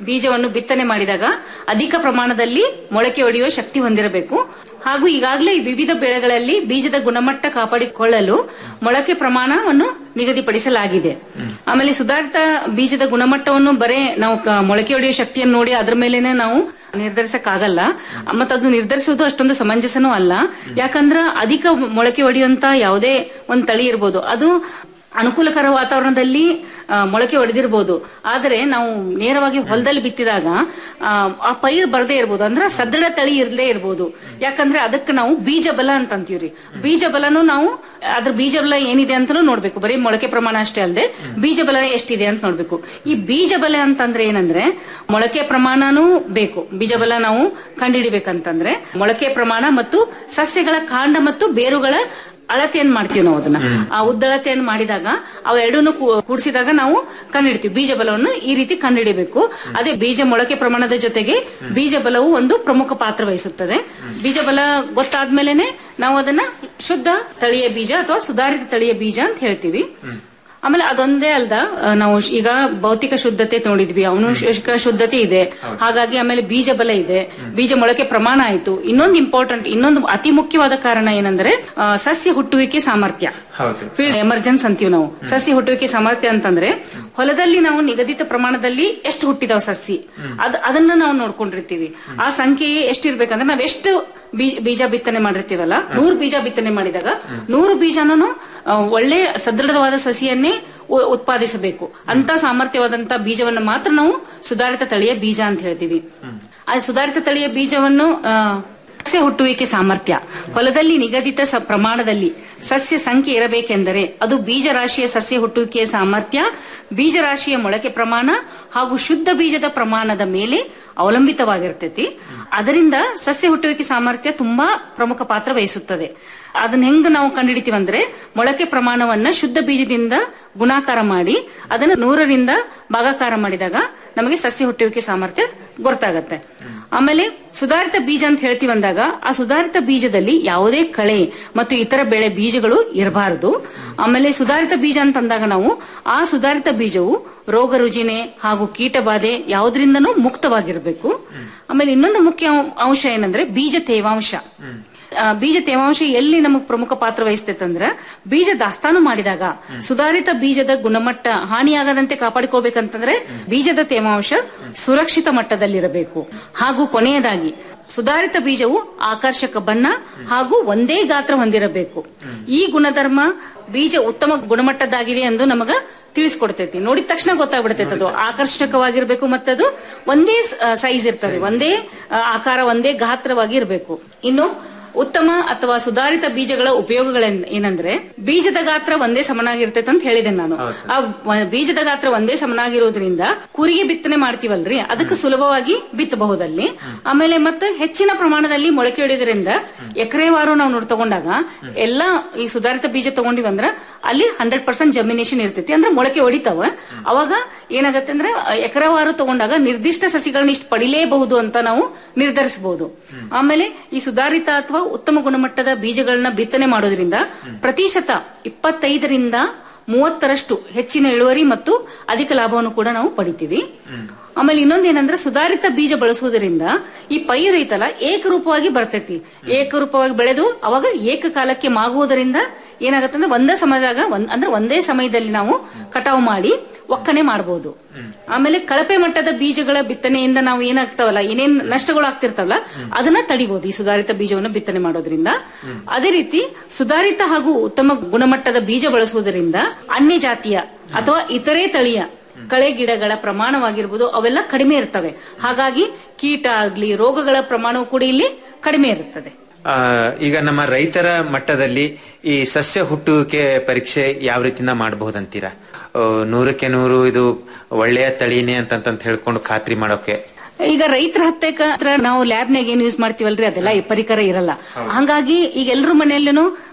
ಬೀಜವನ್ನು ಬಿತ್ತನೆ ಮಾಡಿದಾಗ ಅಧಿಕ ಪ್ರಮಾಣದಲ್ಲಿ ಮೊಳಕೆ ಒಡೆಯುವ ಶಕ್ತಿ ಹೊಂದಿರಬೇಕು ಹಾಗೂ ಈಗಾಗಲೇ ಈ ವಿವಿಧ ಬೆಳೆಗಳಲ್ಲಿ ಬೀಜದ ಗುಣಮಟ್ಟ ಕಾಪಾಡಿಕೊಳ್ಳಲು ಮೊಳಕೆ ಪ್ರಮಾಣವನ್ನು ನಿಗದಿಪಡಿಸಲಾಗಿದೆ ಆಮೇಲೆ ಸುಧಾರಿತ ಬೀಜದ ಗುಣಮಟ್ಟವನ್ನು ಬರೇ ನಾವು ಕ- ಮೊಳಕೆ ಒಡೆಯುವ ಶಕ್ತಿಯನ್ನು ನೋಡಿ ಅದ್ರ ಮೇಲೆನೆ ನಾವು ನಿರ್ಧರಿಸಕ್ಕಾಗಲ್ಲ ಮತ್ತೆ ಅದು ನಿರ್ಧರಿಸುವುದು ಅಷ್ಟೊಂದು ಸಮಂಜಸನೂ ಅಲ್ಲ ಯಾಕಂದ್ರ ಅಧಿಕ ಮೊಳಕೆ ಒಡೆಯುವಂತ ಯಾವುದೇ ಒಂದು ತಳಿ ಇರ್ಬೋದು ಅದು ಅನುಕೂಲಕರ ವಾತಾವರಣದಲ್ಲಿ ಆ, ಮೊಳಕೆ ಒಡೆದಿರ್ಬೋದು ಆದರೆ ನಾವು ನೇರವಾಗಿ ಹೊಲದಲ್ಲಿ ಬಿತ್ತಿದಾಗ ಆ, ಆ ಪೈರ್ ಬರದೇ ಇರ್ಬೋದು ಅಂದ್ರೆ ಸದೃಢ ತಳಿ ಇರದೇ ಇರ್ಬೋದು ಯಾಕಂದ್ರೆ ಅದಕ್ಕೆ ನಾವು ಬೀಜ ಬಲ ಅಂತ ಅಂತೀವ್ರಿ ಬೀಜ ಬಲನು ನಾವು ಅದ್ರ ಬೀಜ ಬಲ ಏನಿದೆ ಅಂತಾನು ನೋಡ್ಬೇಕು ಬರೀ ಮೊಳಕೆ ಪ್ರಮಾಣ ಅಷ್ಟೇ ಅಲ್ಲದೆ ಬೀಜ ಬಲ ಎಷ್ಟಿದೆ ಅಂತ ನೋಡ್ಬೇಕು ಈ ಬೀಜ ಬಲ ಅಂತಂದ್ರೆ ಏನಂದ್ರೆ ಮೊಳಕೆ ಪ್ರಮಾಣನೂ ಬೇಕು ಬೀಜ ಬಲ ನಾವು ಕಂಡುಹಿಡಿಬೇಕಂತಂದ್ರೆ ಮೊಳಕೆ ಪ್ರಮಾಣ ಮತ್ತು ಸಸ್ಯಗಳ ಕಾಂಡ ಮತ್ತು ಬೇರುಗಳ ಅಳತೆಯನ್ನು ಮಾಡ್ತೀವಿ ನಾವು ಅದನ್ನ ಆ ಉದ್ದಳತೆಯನ್ನು ಮಾಡಿದಾಗ ಅವೆರಡನ್ನು ಕೂಡಿಸಿದಾಗ ನಾವು ಕಂಡುಹಿಡ್ತೀವಿ ಬೀಜ ಬಲವನ್ನು ಈ ರೀತಿ ಕಂಡುಹಿಡಿಬೇಕು ಅದೇ ಬೀಜ ಮೊಳಕೆ ಪ್ರಮಾಣದ ಜೊತೆಗೆ ಬೀಜ ಬಲವು ಒಂದು ಪ್ರಮುಖ ಪಾತ್ರ ವಹಿಸುತ್ತದೆ ಬೀಜ ಬಲ ಗೊತ್ತಾದ್ಮೇಲೆನೆ ನಾವು ಅದನ್ನ ಶುದ್ಧ ತಳಿಯ ಬೀಜ ಅಥವಾ ಸುಧಾರಿತ ತಳಿಯ ಬೀಜ ಅಂತ ಹೇಳ್ತೀವಿ ಆಮೇಲೆ ಅದೊಂದೇ ಅಲ್ದ ಆ, ನಾವು ಶ್- ಈಗ ಭೌತಿಕ ಶುದ್ಧತೆ ನೋಡಿದ್ವಿ ಅನುಶಿಕ ಶುದ್ಧತೆ ಇದೆ ಹಾಗಾಗಿ ಆಮೇಲೆ ಬೀಜ ಬಲ ಇದೆ ಬೀಜ ಮೊಳಕೆ ಪ್ರಮಾಣ ಆಯ್ತು ಇನ್ನೊಂದು ಇಂಪಾರ್ಟೆಂಟ್ ಇನ್ನೊಂದು ಅತಿ ಮುಖ್ಯವಾದ ಕಾರಣ ಏನಂದ್ರೆ ಆ, ಸಸ್ಯ ಹುಟ್ಟುವಿಕೆ ಸಾಮರ್ಥ್ಯ ಹೌದು ಫೀಲ್ಡ್ ಎಮರ್ಜೆನ್ಸ್ ಅಂತೀವಿ ನಾವು ಸಸ್ಯ ಹುಟ್ಟುವಿಕೆ ಸಾಮರ್ಥ್ಯ ಅಂತಂದ್ರೆ ಹೊಲದಲ್ಲಿ ನಾವು ನಿಗದಿತ ಪ್ರಮಾಣದಲ್ಲಿ ಎಷ್ಟು ಹುಟ್ಟಿದಾವ ಸಸಿ ಅದ್ ಅದನ್ನ ನಾವು ನೋಡ್ಕೊಂಡಿರ್ತೀವಿ ಆ ಸಂಖ್ಯೆ ಎಷ್ಟಿರ್ಬೇಕಂದ್ರೆ ನಾವ್ ಎಷ್ಟು ಬೀ- ಬೀಜ ಬಿತ್ತನೆ ಮಾಡಿರ್ತೀವಲ್ಲ ನೂರು ಬೀಜ ಬಿತ್ತನೆ ಮಾಡಿದಾಗ ನೂರು ಬೀಜನೂ ಒಳ್ಳೆ ಸದೃಢವಾದ ಸಸಿಯನ್ನೇ ಉ- ಉತ್ಪಾದಿಸಬೇಕು ಅಂತ ಸಾಮರ್ಥ್ಯವಾದಂತ ಬೀಜವನ್ನು ಮಾತ್ರ ನಾವು ಸುಧಾರಿತ ತಳಿಯ ಬೀಜ ಅಂತ ಹೇಳ್ತೀವಿ ಆ ಸುಧಾರಿತ ತಳಿಯ ಬೀಜವನ್ನು ಆ, ಸಸ್ಯ ಹುಟ್ಟುವಿಕೆ ಸಾಮರ್ಥ್ಯ ಹೊಲದಲ್ಲಿ ನಿಗದಿತ ಸ- ಪ್ರಮಾಣದಲ್ಲಿ ಸಸ್ಯ ಸಂಖ್ಯೆ ಇರಬೇಕೆಂದರೆ ಅದು ಬೀಜರಾಶಿಯ ಸಸ್ಯ ಹುಟ್ಟುವಿಕೆಯ ಸಾಮರ್ಥ್ಯ ಬೀಜರಾಶಿಯ ಮೊಳಕೆ ಪ್ರಮಾಣ ಹಾಗೂ ಶುದ್ಧ ಬೀಜದ ಪ್ರಮಾಣದ ಮೇಲೆ ಅವಲಂಬಿತವಾಗಿರ್ತೈತಿ ಅದರಿಂದ ಸಸ್ಯ ಹುಟ್ಟುವಿಕೆ ಸಾಮರ್ಥ್ಯ ತುಂಬಾ ಪ್ರಮುಖ ಪಾತ್ರ ವಹಿಸುತ್ತದೆ ಅದನ್ನ ಹೆಂಗ್ ನಾವು ಕಂಡುಹಿಡಿತೀವಂದ್ರೆ ಮೊಳಕೆ ಪ್ರಮಾಣವನ್ನ ಶುದ್ಧ ಬೀಜದಿಂದ ಗುಣಾಕಾರ ಮಾಡಿ ಅದನ್ನ ನೂರರಿಂದ ಭಾಗಾಕಾರ ಮಾಡಿದಾಗ ನಮಗೆ ಸಸ್ಯ ಹುಟ್ಟುವಿಕೆ ಸಾಮರ್ಥ್ಯ ಗೊತ್ತಾಗತ್ತೆ ಆಮೇಲೆ ಸುಧಾರಿತ ಬೀಜ ಅಂತ ಹೇಳ್ತೀವಿ ಅಂದಾಗ ಆ ಸುಧಾರಿತ ಬೀಜದಲ್ಲಿ ಯಾವುದೇ ಕಳೆ ಮತ್ತು ಇತರ ಬೆಳೆ ಬೀಜಗಳು ಇರಬಾರದು ಆಮೇಲೆ ಸುಧಾರಿತ ಬೀಜ ಅಂತಂದಾಗ ನಾವು ಆ ಸುಧಾರಿತ ಬೀಜವು ರೋಗ ರುಜಿನೆ ಹಾಗೂ ಕೀಟಬಾಧೆ ಯಾವುದರಿಂದನೂ ಮುಕ್ತವಾಗಿರಬೇಕು ಆಮೇಲೆ ಇನ್ನೊಂದು ಮುಖ್ಯ ಅಂಶ ಏನಂದ್ರೆ ಬೀಜ ತೇವಾಂಶ ಆ, ಬೀಜ ತೇವಾಂಶ ಎಲ್ಲಿ ನಮಗ್ ಪ್ರಮುಖ ಪಾತ್ರ ವಹಿಸ್ತೈತೆ ಅಂದ್ರ ಬೀಜ ದಾಸ್ತಾನು ಮಾಡಿದಾಗ ಸುಧಾರಿತ ಬೀಜದ ಗುಣಮಟ್ಟ ಹಾನಿಯಾಗದಂತೆ ಕಾಪಾಡಿಕೋಬೇಕಂತಂದ್ರೆ ಬೀಜದ ತೇವಾಂಶ ಸುರಕ್ಷಿತ ಮಟ್ಟದಲ್ಲಿರಬೇಕು ಹಾಗೂ ಕೊನೆಯದಾಗಿ ಸುಧಾರಿತ ಬೀಜವು ಆಕರ್ಷಕ ಬಣ್ಣ ಹಾಗೂ ಒಂದೇ ಗಾತ್ರ ಹೊಂದಿರಬೇಕು ಈ ಗುಣಧರ್ಮ ಬೀಜ ಉತ್ತಮ ಗುಣಮಟ್ಟದ್ದಾಗಿದೆ ಎಂದು ನಮಗ ತಿಳಿಸ್ಕೊಡ್ತೈತಿ ನೋಡಿದ ತಕ್ಷಣ ಗೊತ್ತಾಗ್ಬಿಡ್ತೈತೆ ಅದು ಆಕರ್ಷಕವಾಗಿರ್ಬೇಕು ಮತ್ತದು ಒಂದೇ ಸೈಜ್ ಇರ್ತದೆ ಒಂದೇ ಆ, ಆಕಾರ ಒಂದೇ ಗಾತ್ರವಾಗಿ ಇರಬೇಕು ಇನ್ನು ಉತ್ತಮ ಅಥವಾ ಸುಧಾರಿತ ಬೀಜಗಳ ಉಪಯೋಗಗಳ ಏನಂದ್ರೆ ಬೀಜದ ಗಾತ್ರ ಒಂದೇ ಸಮನಾಗಿರ್ತೈತೆ ಅಂತ ಹೇಳಿದೆ ನಾನು ಆ ವ- ಬೀಜದ ಗಾತ್ರ ಒಂದೇ ಸಮನಾಗಿರೋದ್ರಿಂದ ಕುರಿಗೆ ಬಿತ್ತನೆ ಮಾಡ್ತೀವಲ್ರಿ ಅದಕ್ಕೆ ಸುಲಭವಾಗಿ ಬಿತ್ತಬಹುದಲ್ಲಿ ಆಮೇಲೆ ಮತ್ತೆ ಹೆಚ್ಚಿನ ಪ್ರಮಾಣದಲ್ಲಿ ಮೊಳಕೆ ಹೊಡೆಯೋದ್ರಿಂದ ಎಕರೆವಾರು ನಾವು ನೋಡಿ ತಗೊಂಡಾಗ ಎಲ್ಲಾ ಈ ಸುಧಾರಿತ ಬೀಜ ತಗೊಂಡಿವಂದ್ರ ಅಲ್ಲಿ ಹಂಡ್ರೆಡ್ ಪರ್ಸೆಂಟ್ ಜಮಿನೇಷನ್ ಇರ್ತೈತಿ ಅಂದ್ರೆ ಮೊಳಕೆ ಹೊಡಿತಾವ ಅವಾಗ ಏನಾಗತ್ತೆ ಅಂದ್ರೆ ಎಕರೆವಾರು ತಗೊಂಡಾಗ ನಿರ್ದಿಷ್ಟ ಸಸಿಗಳನ್ನ ಇಷ್ಟು ಪಡಿಲೇಬಹುದು ಅಂತ ನಾವು ನಿರ್ಧರಿಸಬಹುದು ಆಮೇಲೆ ಈ ಸುಧಾರಿತ ಅಥವಾ ಉತ್ತಮ ಗುಣಮಟ್ಟದ ಬೀಜಗಳನ್ನ ಬಿತ್ತನೆ ಮಾಡೋದ್ರಿಂದ ಪ್ರತಿಶತ ಇಪ್ಪತ್ತೈದರಿಂದ ಮೂವತ್ತರಷ್ಟು ಹೆಚ್ಚಿನ ಇಳುವರಿ ಮತ್ತು ಅಧಿಕ ಲಾಭವನ್ನು ಕೂಡ ನಾವು ಪಡಿತೀವಿ ಆಮೇಲೆ ಇನ್ನೊಂದೇನಂದ್ರೆ ಸುಧಾರಿತ ಬೀಜ ಬಳಸುವುದರಿಂದ ಈ ಪೈರು ಐತಲ್ಲ ಏಕರೂಪವಾಗಿ ಬರ್ತೈತಿ ಏಕರೂಪವಾಗಿ ಬೆಳೆದು ಅವಾಗ ಏಕಕಾಲಕ್ಕೆ ಮಾಗುವುದರಿಂದ ಏನಾಗತ್ತಂದ್ರೆ ಒಂದೇ ಸಮಯದಾಗ ಒಂದ್ ಅಂದ್ರೆ ಒಂದೇ ಸಮಯದಲ್ಲಿ ನಾವು ಕಟಾವು ಮಾಡಿ ಒಕ್ಕಣೆ ಮಾಡಬಹುದು ಆಮೇಲೆ ಕಳಪೆ ಮಟ್ಟದ ಬೀಜಗಳ ಬಿತ್ತನೆಯಿಂದ ನಾವು ಏನಾಗ್ತಾವಲ್ಲ ಏನೇನ್ ನಷ್ಟಗಳು ಆಗ್ತಿರ್ತಾವಲ್ಲ ಅದನ್ನ ತಡಿಬಹುದು ಈ ಸುಧಾರಿತ ಬೀಜವನ್ನು ಬಿತ್ತನೆ ಮಾಡೋದ್ರಿಂದ ಅದೇ ರೀತಿ ಸುಧಾರಿತ ಹಾಗೂ ಉತ್ತಮ ಗುಣಮಟ್ಟದ ಬೀಜ ಬಳಸುವುದರಿಂದ ಅನ್ಯ ಜಾತಿಯ ಅಥವಾ ಇತರೆ ತಳಿಯ ಕಳೆ ಗಿಡಗಳ ಪ್ರಮಾಣವಾಗಿರ್ಬೋದು ಅವೆಲ್ಲ ಕಡಿಮೆ ಇರ್ತವೆ ಹಾಗಾಗಿ ಕೀಟ ಆಗ್ಲಿ ರೋಗಗಳ ಪ್ರಮಾಣವು ಕೂಡ ಇಲ್ಲಿ ಕಡಿಮೆ ಇರುತ್ತದೆ ಆ, ಈಗ ನಮ್ಮ ರೈತರ ಮಟ್ಟದಲ್ಲಿ ಈ ಸಸ್ಯ ಹುಟ್ಟುವಿಕೆ ಪರೀಕ್ಷೆ ಯಾವ ರೀತಿನ ಮಾಡಬಹುದಂತೀರಾ ಆ, ನೂರಕ್ಕೆ ನೂರು ಇದು ಒಳ್ಳೆಯ ತಳಿನೇ ಅಂತಂತ ಹೇಳ್ಕೊಂಡು ಖಾತ್ರಿ ಮಾಡೋಕೆ ಈಗ ರೈತರ ಹತ್ತಕ್ಕ ನಾವು ಲ್ಯಾಬ್ನಾಗ ಏನ್ ಯೂಸ್ ಮಾಡ್ತೀವಲ್ರಿ ಅದೆಲ್ಲ ಈ ಪರಿಕರ ಇರಲ್ಲ ಹಂಗಾಗಿ ಈಗ ಎಲ್ರ ಮನೆಯಲ್ಲೂ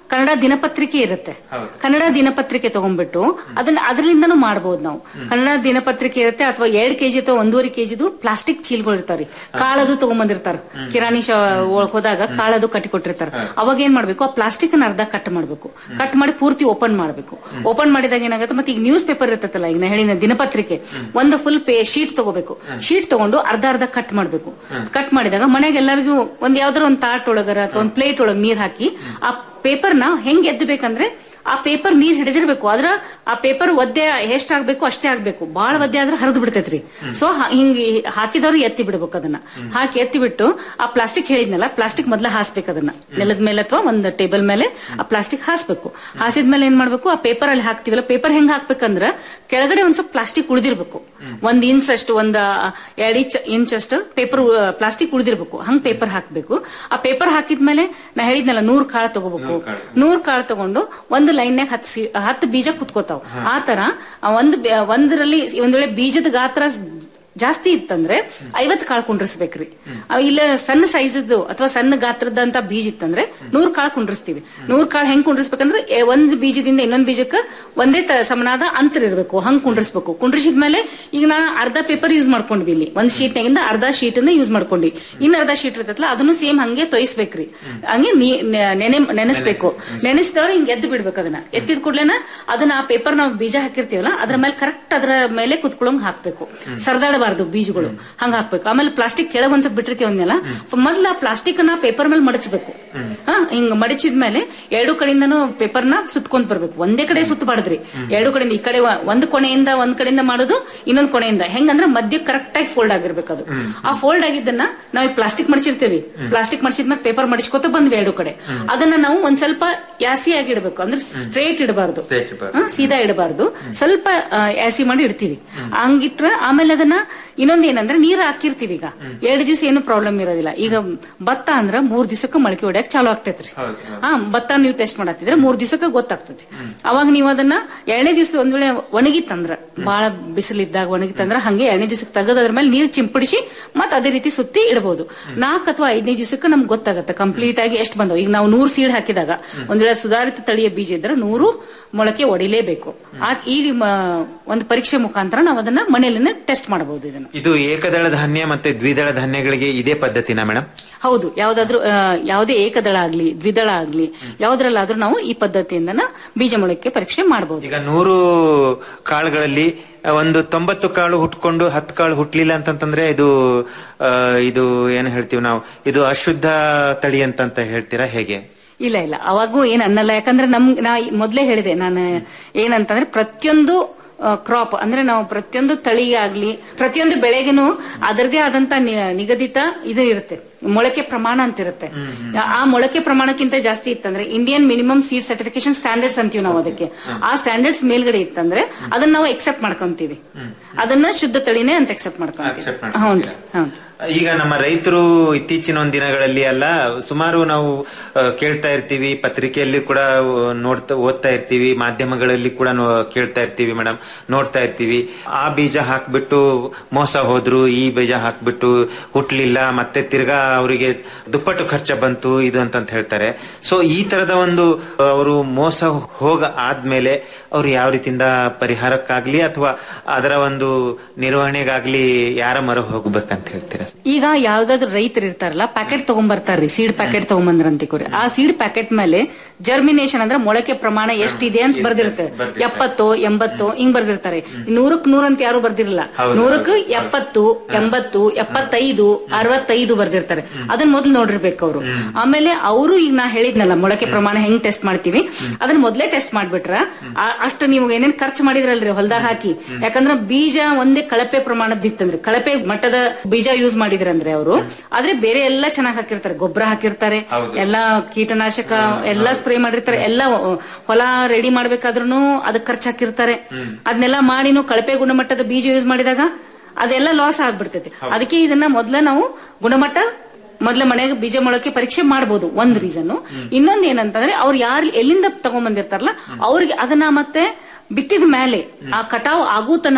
ಕನ್ನಡ ದಿನಪತ್ರಿಕೆ ಇರುತ್ತೆ ಕನ್ನಡ ದಿನಪತ್ರಿಕೆ ತಗೊಂಡ್ಬಿಟ್ಟು ಅದನ್ನ ಅದರಿಂದನೂ ಮಾಡಬಹುದು ನಾವು ಕನ್ನಡ ದಿನಪತ್ರಿಕೆ ಇರುತ್ತೆ ಅಥವಾ ಎರಡ್ ಕೆಜಿ ಅಥವಾ ಒಂದೂವರೆ ಕೆಜಿದು ಪ್ಲಾಸ್ಟಿಕ್ ಚೀಲ್ಗಳು ಇರ್ತಾವ್ರಿ ಕಾಳದು ತಗೊಂಬಂದಿರ್ತಾರ ಕಿರಾಣಿ ಶಾ ಒಳಗ್ ಹೋದಾಗ ಕಾಳದು ಕಟ್ಟಿ ಕೊಟ್ಟಿರ್ತಾರ ಅವಾಗ ಏನ್ ಮಾಡ್ಬೇಕು ಆ ಪ್ಲಾಸ್ಟಿಕ್ ನ ಅರ್ಧ ಕಟ್ ಮಾಡ್ಬೇಕು ಕಟ್ ಮಾಡಿ ಪೂರ್ತಿ ಓಪನ್ ಮಾಡ್ಬೇಕು ಓಪನ್ ಮಾಡಿದಾಗ ಏನಾಗುತ್ತೆ ಮತ್ತೆ ಈಗ ನ್ಯೂಸ್ ಪೇಪರ್ ಇರ್ತೈತಲ್ಲ ಈಗ ನಾ ಹೇಳಿದ ದಿನಪತ್ರಿಕೆ ಒಂದು ಫುಲ್ ಪೇ ಶೀಟ್ ತಗೋಬೇಕು ಶೀಟ್ ತಗೊಂಡು ಅರ್ಧ ಅರ್ಧ ಕಟ್ ಮಾಡ್ಬೇಕು ಕಟ್ ಮಾಡಿದಾಗ ಮನೆಗೆ ಎಲ್ಲರಿಗೂ ಒಂದ್ ಯಾವ್ದಾರ ಒಂದ್ ತಾಟ್ ಒಳಗರ ಅಥವಾ ಒಂದ್ ಪ್ಲೇಟ್ ಒಳಗ್ ನೀರ್ ಹಾಕಿ ಆ ಪೇಪರ್ನ ಹೆಂಗ್ ಎದ್ದಬೇಕಂದ್ರೆ ಆ ಪೇಪರ್ ನೀರ್ ಹಿಡಿದಿರ್ಬೇಕು ಆದ್ರ ಆ ಪೇಪರ್ ಒದ್ದೆ ಎಷ್ಟಾಗ್ಬೇಕು ಅಷ್ಟೇ ಆಗ್ಬೇಕು ಬಾಳ ಒದ್ದೆ ಆದ್ರೆ ಹರಿದು ಬಿಡ್ತೈತ್ರಿ ಸೊ ಹಿಂಗ್ ಹಾಕಿದವ್ರು ಎತ್ತಿ ಬಿಡ್ಬೇಕು ಅದನ್ನ ಹಾಕಿ ಎತ್ತಿ ಬಿಟ್ಟು ಆ ಪ್ಲಾಸ್ಟಿಕ್ ಹೇಳಿದ್ನಲ್ಲ ಪ್ಲಾಸ್ಟಿಕ್ ಮೊದ್ಲ ಹಾಸ್ಬೇಕು ಅದನ್ನ ನೆಲದ ಮೇಲೆ ಅಥವಾ ಒಂದ್ ಟೇಬಲ್ ಮೇಲೆ ಆ ಪ್ಲಾಸ್ಟಿಕ್ ಹಾಸ್ಬೇಕು ಹಾಸಿದ್ಮೇಲೆ ಏನ್ ಮಾಡ್ಬೇಕು ಆ ಪೇಪರ್ ಅಲ್ಲಿ ಹಾಕ್ತಿವಲ್ಲ ಪೇಪರ್ ಹೆಂಗ್ ಹಾಕ್ಬೇಕಂದ್ರ ಕೆಳಗಡೆ ಒಂದ್ ಸ್ವಲ್ಪ ಪ್ಲಾಸ್ಟಿಕ್ ಉಳಿದಿರ್ಬೇಕು ಒಂದ್ ಇಂಚ್ ಅಷ್ಟು ಒಂದ್ ಎರಡ್ ಇಂಚ್ ಇಂಚ್ ಅಷ್ಟು ಪೇಪರ್ ಪ್ಲಾಸ್ಟಿಕ್ ಉಳಿದಿರ್ಬೇಕು ಹಂಗ್ ಪೇಪರ್ ಹಾಕ್ಬೇಕು ಆ ಪೇಪರ್ ಹಾಕಿದ್ಮೇಲೆ ನಾ ಹೇಳಿದ್ನಲ್ಲ ನೂರ್ ಕಾಳು ತಗೋಬೇಕು ನೂರ್ ಕಾಳು ತಗೊಂಡು ಒಂದು ಲೈನ್ಯಾಗ ಹತ್ತು ಸಿ- ಹತ್ತು ಬೀಜ ಕುತ್ಕೋತಾವ್ ಆ ತರ ಆ ಒಂದು ಬೆ- ಒಂದರಲ್ಲಿ ಒಂದ್ ವೇಳೆ ಬೀಜದ ಗಾತ್ರ ಜಾಸ್ತಿ ಇತ್ತಂದ್ರೆ ಐವತ್ ಕಾಳು ಕುಂಡ್ರಿಸ್ಬೇಕ್ರಿ ಅವ್ ಇಲ್ಲ ಸಣ್ಣ ಸೈಜದ್ದು ಅಥವಾ ಸಣ್ಣ ಗಾತ್ರದಂತ ಬೀಜ ಇತ್ತಂದ್ರೆ ನೂರ್ ಕಾಳು ಕುಂಡ್ರಿಸ್ತೀವಿ ನೂರ್ ಕಾಳು ಹೆಂಗ್ ಕುಂಡ್ರಿಸ್ಬೇಕಂದ್ರೆ ಎ- ಒಂದ್ ಬೀಜದಿಂದ ಇನ್ನೊಂದ್ ಬೀಜಕ್ಕ ಒಂದೇ ತ- ಸಮನಾದ ಅಂತರ ಇರಬೇಕು ಹಂಗ್ ಕುಂಡ್ರಿಸ್ಬೇಕು ಕುಂಡ್ರಿಸಿದ್ಮೇಲೆ ಈಗ ನಾ ಅರ್ಧ ಪೇಪರ್ ಯೂಸ್ ಮಾಡ್ಕೊಂಡ್ವಿ ಇಲ್ಲಿ ಒಂದ್ ಶೀಟ್ನಾಗಿಂದ ಅರ್ಧ ಶೀಟ್ ಯೂಸ್ ಮಾಡ್ಕೊಂಡ್ವಿ ಇನ್ನ ಅರ್ಧ ಶೀಟ್ ಇರ್ತೈತಲ್ಲ ಅದನ್ನು ಸೇಮ್ ಹಂಗೆ ತೊಯ್ಸ್ಬೇಕ್ರಿ ಹಂಗೆ ನೀ- ನೆ- ನೆನೆ ನೆನೆಸ್ಬೇಕು ನೆನೆಸಿದವ್ರು ಹಿಂಗ್ ಎದ್ದು ಬಿಡ್ಬೇಕು ಅದನ್ನ ಎತ್ತಿದ ಕೂಡ್ಲೇನ ಅದನ್ನ ಆ ಪೇಪರ್ ನಾವು ಬೀಜ ಹಾಕಿರ್ತೀವಲ್ಲ ಅದ್ರ ಮೇಲೆ ಕರೆಕ್ಟ್ ಅದ್ರ ಮೇಲೆ ಕುತ್ಕೊಳ್ಳಂಗ್ ಹಾಕ್ಬೇಕು ಸರ್ದಾಡಬಾರ್ದು ಬೀಜಗಳು ಹಂಗ ಹಾಕ್ಬೇಕು ಆಮೇಲೆ ಪ್ಲಾಸ್ಟಿಕ್ ಕೆಳಗ್ ಒಂದ್ಸಪ್ ಬಿಟ್ಟಿರ್ತೀವನ್ನೆಲ್ಲ ಮೊದ್ಲ ಆ ಪ್ಲಾಸ್ಟಿಕ್ ನ ಪೇಪರ್ ಮೇಲೆ ಮಡಚ್ಬೇಕು ಹಾ ಹಿಂಗ್ ಮಡಚಿದ್ಮೇಲೆ ಎರಡು ಕಡೆಯಿಂದನೂ ಪೇಪರ್ ನ ಸುತ್ಕೊಂಡ್ ಬರ್ಬೇಕು ಒಂದೇ ಕಡೆ ಸುತ್ತಬಾರ್ದ್ರಿ ಎರಡು ಕಡೆಯಿಂದ ಈ ಕಡೆ ವ- ಒಂದ್ ಕೊನೆಯಿಂದ ಒಂದ್ ಕಡೆಯಿಂದ ಮಾಡೋದು ಇನ್ನೊಂದ್ ಕೊನೆಯಿಂದ ಹೆಂಗಂದ್ರೆ ಮಧ್ಯ ಕರೆಕ್ಟ್ ಆಗಿ ಫೋಲ್ಡ್ ಆಗಿರ್ಬೇಕು ಅದು ಆ ಫೋಲ್ಡ್ ಆಗಿದ್ದನ್ನ ನಾವು ಈ ಪ್ಲಾಸ್ಟಿಕ್ ಮಡಚಿರ್ತೀವಿ ಪ್ಲಾಸ್ಟಿಕ್ ಮಡಚಿದ್ಮೇಲೆ ಪೇಪರ್ ಮಡಚ್ಕೋತ ಬಂದ್ವಿ ಎರಡು ಕಡೆ ಅದನ್ನ ನಾವು ಒಂದ್ ಸ್ವಲ್ಪ ಯಾಸಿ ಆಗಿ ಇಡಬೇಕು ಅಂದ್ರೆ ಸ್ಟ್ರೇಟ್ ಇಡಬಾರ್ದು ಸೀದಾ ಇಡಬಾರ್ದು ಸ್ವಲ್ಪ ಆ, ಯಾಸಿ ಮಾಡಿ ಇಡ್ತೀವಿ ಹಂಗಿಟ್ರ ಆಮೇಲೆ ಅದನ್ನ ಇನ್ನೊಂದ್ ಏನಂದ್ರೆ ನೀರ್ ಹಾಕಿರ್ತೀವಿ ಈಗ ಎರಡು ದಿವಸ ಏನು ಪ್ರಾಬ್ಲಮ್ ಇರೋದಿಲ್ಲ ಈಗ ಭತ್ತ ಅಂದ್ರ ಮೂರ್ ದಿವಸಕ್ಕೆ ಮೊಳಕೆ ಹೊಡ್ಯಾಕ್ ಚಾಲು ಆಗ್ತೈತ್ರಿ ಹಾ ಭತ್ತ ನೀವು ಟೆಸ್ಟ್ ಮಾಡತ್ತಿದ್ರೆ ಮೂರ್ ದಿವಸಕ್ಕೆ ಗೊತ್ತಾಗ್ತೈತಿ ಅವಾಗ ನೀವು ಅದನ್ನ ಎರಡನೇ ದಿವಸ ಒಂದ್ ವೇಳೆ ಒಣಗಿತ್ತಂದ್ರ ಬಾಳ ಬಿಸಿಲಿದ್ದಾಗ ಒಣಗಿತ್ತಂದ್ರ ಹಂಗೆ ಎರಡನೇ ದಿವಸಕ್ಕೆ ತೆಗೆದು ಅದ್ರ ಮೇಲೆ ನೀರ್ ಚಿಂಪಡಿಸಿ ಮತ್ ಅದೇ ರೀತಿ ಸುತ್ತಿ ಇಡಬಹುದು ನಾಲ್ಕು ಅಥವಾ ಐದನೇ ದಿವಸಕ್ಕೆ ನಮ್ಗೆ ಗೊತ್ತಾಗತ್ತೆ ಕಂಪ್ಲೀಟ್ ಆಗಿ ಎಷ್ಟು ಬಂದವು ಈಗ ನಾವು ನೂರು ಸೀಡ್ ಹಾಕಿದಾಗ ಒಂದ್ ವೇಳೆ ಸುಧಾರಿತ ತಳಿಯ ಬೀಜ ಇದ್ರೆ ನೂರು ಮೊಳಕೆ ಒಡಿಲೇಬೇಕು ಆ ಈ ಮ- ಒಂದು ಪರೀಕ್ಷೆ ಮುಖಾಂತರ ನಾವು ಅದನ್ನ ಮನೆಯಲ್ಲಿನೇ ಟೆಸ್ಟ್ ಮಾಡಬಹುದು ಇದನ್ನ ಇದು ಏಕದಳ ಧಾನ್ಯ ಮತ್ತೆ ದ್ವಿದಳ ಧಾನ್ಯಗಳಿಗೆ ಇದೇ ಪದ್ಧತಿನ ಮೇಡಮ್ ಹೌದು ಯಾವ್ದಾದ್ರು ಆ, ಯಾವುದೇ ಏಕದಳ ಆಗ್ಲಿ ದ್ವಿದಳ ಆಗ್ಲಿ ಯಾವ್ದ್ರಲ್ಲಾದ್ರೂ ನಾವು ಈ ಪದ್ಧತಿಯಿಂದ ಬೀಜ ಮೊಳಕೆ ಪರೀಕ್ಷೆ ಮಾಡಬಹುದು ಈಗ ನೂರು ಕಾಳುಗಳಲ್ಲಿ ಒಂದು ತೊಂಬತ್ತು ಕಾಳು ಹುಟ್ಕೊಂಡು ಹತ್ತು ಕಾಳು ಹುಟ್ಲಿಲ್ಲ ಅಂತಂತಂದ್ರೆ ಇದು ಆ, ಇದು ಏನ್ ಹೇಳ್ತೀವಿ ನಾವು ಇದು ಅಶುದ್ಧ ತಳಿ ಅಂತಂತ ಹೇಳ್ತೀರಾ ಹೇಗೆ ಇಲ್ಲ ಇಲ್ಲ ಅವಾಗೂ ಏನ್ ಅನ್ನಲ್ಲ ಯಾಕಂದ್ರೆ ನಮ್ ನಾ ಮೊದ್ಲೇ ಹೇಳಿದೆ ನಾನು ಏನಂತಂದ್ರೆ ಪ್ರತಿಯೊಂದು ಕ್ರಾಪ್ ಅಂದ್ರೆ ನಾವು ಪ್ರತಿಯೊಂದು ತಳಿಗೆ ಆಗ್ಲಿ ಪ್ರತಿಯೊಂದು ಬೆಳೆಗೆನು ಅದರದೇ ಆದಂತ ನಿ- ನಿಗದಿತ ಇದು ಇರುತ್ತೆ ಮೊಳಕೆ ಪ್ರಮಾಣ ಅಂತ ಇರುತ್ತೆ ಆ ಮೊಳಕೆ ಪ್ರಮಾಣಕ್ಕಿಂತ ಜಾಸ್ತಿ ಇತ್ತಂದ್ರೆ Indian minimum seed certification standards ಅಂತೀವಿ ನಾವು ಅದಕ್ಕೆ ಆ ಸ್ಟ್ಯಾಂಡರ್ಡ್ಸ್ ಮೇಲ್ಗಡೆ ಇತ್ತಂದ್ರೆ ಅದನ್ನ ನಾವು ಎಕ್ಸೆಪ್ಟ್ ಮಾಡ್ಕೊಂತೀವಿ ಅದನ್ನ ಶುದ್ಧ ತಳಿನೇ ಅಂತ ಎಕ್ಸೆಪ್ಟ್ ಮಾಡ್ಕೊಂತೀವಿ Accept ಮಾಡ್ಕೊಂತೀರಾ? ಹೌನ್ರಿ ಹೌದು ಈಗ ನಮ್ಮ ರೈತರು ಇತ್ತೀಚಿನ ಒಂದು ದಿನಗಳಲ್ಲಿ ಅಲ್ಲ ಸುಮಾರು ನಾವು ಆ, ಕೇಳ್ತಾ ಇರ್ತೀವಿ ಪತ್ರಿಕೆಯಲ್ಲಿ ಕೂಡ ಆ, ನೋಡ್ತಾ ಓದ್ತಾ ಇರ್ತೀವಿ ಮಾಧ್ಯಮಗಳಲ್ಲಿ ಕೂಡ ನೋ- ಕೇಳ್ತಾ ಇರ್ತೀವಿ ಮೇಡಮ್ ನೋಡ್ತಾ ಇರ್ತೀವಿ ಆ ಬೀಜ ಹಾಕ್ಬಿಟ್ಟು ಮೋಸ ಹೋದ್ರು ಈ ಬೀಜ ಹಾಕ್ಬಿಟ್ಟು ಹುಟ್ಲಿಲ್ಲ ಮತ್ತೆ ತಿರ್ಗಾ ಅವರಿಗೆ ದುಪ್ಪಟ್ಟು ಖರ್ಚ ಬಂತು ಇದು ಅಂತಂತ ಹೇಳ್ತಾರೆ ಸೊ ಈ ತರದ ಒಂದು ಅವರು ಮೋಸ ಹೋಗ ಆದ್ಮೇಲೆ ಅವ್ರು ಯಾವ ರೀತಿಯಿಂದ ಪರಿಹಾರಕ್ಕಾಗ್ಲಿ ಅಥವಾ ಅದರ ಒಂದು ನಿರ್ವಹಣೆಗಾಗ್ಲಿ ಯಾರ ಮೊರೆ ಹೋಗ್ಬೇಕಂತ ಹೇಳ್ತೀರಾ ಈಗ ಯಾವ್ದಾದ್ರು ರೈತರು ಇರ್ತಾರಲ್ಲ ಪ್ಯಾಕೆಟ್ ತಗೊಂಡ್ಬರ್ತಾರ್ರಿ ಸೀಡ್ ಪ್ಯಾಕೆಟ್ ತಗೊಂಬಂದ್ರ ಅಂತಿಕೋರಿ ಆ ಸೀಡ್ ಪ್ಯಾಕೆಟ್ ಮೇಲೆ ಜರ್ಮಿನೇಷನ್ ಅಂದ್ರೆ ಮೊಳಕೆ ಪ್ರಮಾಣ ಎಷ್ಟಿದೆ ಅಂತ ಬರ್ದಿರುತ್ತೆ ಎಪ್ಪತ್ತು ಎಂಬತ್ತು ಹಿಂಗ್ ಬರ್ದಿರ್ತಾರೆ ನೂರಕ್ ನೂರ್ ಅಂತ ಯಾರು ಬರ್ದಿರಲ್ಲ ನೂರಕ್ ಎಪ್ಪತ್ತು ಎಂಬತ್ತು ಎಪ್ಪತ್ತೈದು ಅರವತ್ತೈದು ಬರ್ದಿರ್ತಾರೆ ಅದನ್ನ ಮೊದ್ಲು ನೋಡಿರ್ಬೇಕು ಅವರು ಆಮೇಲೆ ಅವರು ಈಗ ನಾ ಹೇಳಿದ್ನಲ್ಲ ಮೊಳಕೆ ಪ್ರಮಾಣ ಹೆಂಗ್ ಟೆಸ್ಟ್ ಮಾಡ್ತೀವಿ ಅದನ್ನ ಮೊದ್ಲೇ ಟೆಸ್ಟ್ ಮಾಡ್ಬಿಟ್ರ ಆ- ಅಷ್ಟು ನೀವು ಏನೇನ್ ಖರ್ಚು ಮಾಡಿದ್ರಲ್ರಿ ಹೊಲ್ದಾಗ ಹಾಕಿ ಯಾಕಂದ್ರ ಬೀಜ ಒಂದೇ ಕಳಪೆ ಪ್ರಮಾಣದ ಇತ್ತಂದ್ರೆ ಕಳಪೆ ಮಟ್ಟದ ಬೀಜ ಯೂಸ್ ಮಾಡಿದ್ರಂದ್ರೆ ಅವರು ಆದ್ರೆ ಬೇರೆ ಎಲ್ಲ ಚೆನ್ನಾಗಿ ಹಾಕಿರ್ತಾರೆ ಗೊಬ್ಬರ ಹಾಕಿರ್ತಾರೆ ಎಲ್ಲಾ ಕೀಟನಾಶಕ ಎಲ್ಲಾ ಸ್ಪ್ರೇ ಮಾಡಿರ್ತಾರೆ ಎಲ್ಲ ಹೊಲ ರೆಡಿ ಮಾಡ್ಬೇಕಾದ್ರೂ ಅದಕ್ಕೆ ಖರ್ಚು ಹಾಕಿರ್ತಾರೆ ಅದನ್ನೆಲ್ಲ ಮಾಡಿನೂ ಕಳಪೆ ಗುಣಮಟ್ಟದ ಬೀಜ ಯೂಸ್ ಮಾಡಿದಾಗ ಅದೆಲ್ಲ ಲಾಸ್ ಆಗ್ಬಿಡ್ತೈತಿ ಅದಕ್ಕೆ ಇದನ್ನ ಮೊದ್ಲ ನಾವು ಗುಣಮಟ್ಟ ಮೊದ್ಲ ಮನೆಗೆ ಬೀಜ ಮೊಳಕೆ ಪರೀಕ್ಷೆ ಮಾಡಬಹುದು ಒಂದ್ ರೀಸನ್ ಇನ್ನೊಂದ್ ಏನಂತಂದ್ರೆ ಅವ್ರು ಯಾರು ಎಲ್ಲಿಂದ ತಗೊಂಡ್ಬಂದಿರ್ತಾರಲ್ಲ ಅವ್ರಿಗೆ ಅದನ್ನ ಮತ್ತೆ ಬಿತ್ತಿದ ಮೇಲೆ ಆ ಕಟಾವ್ ಆಗೋ ತನನು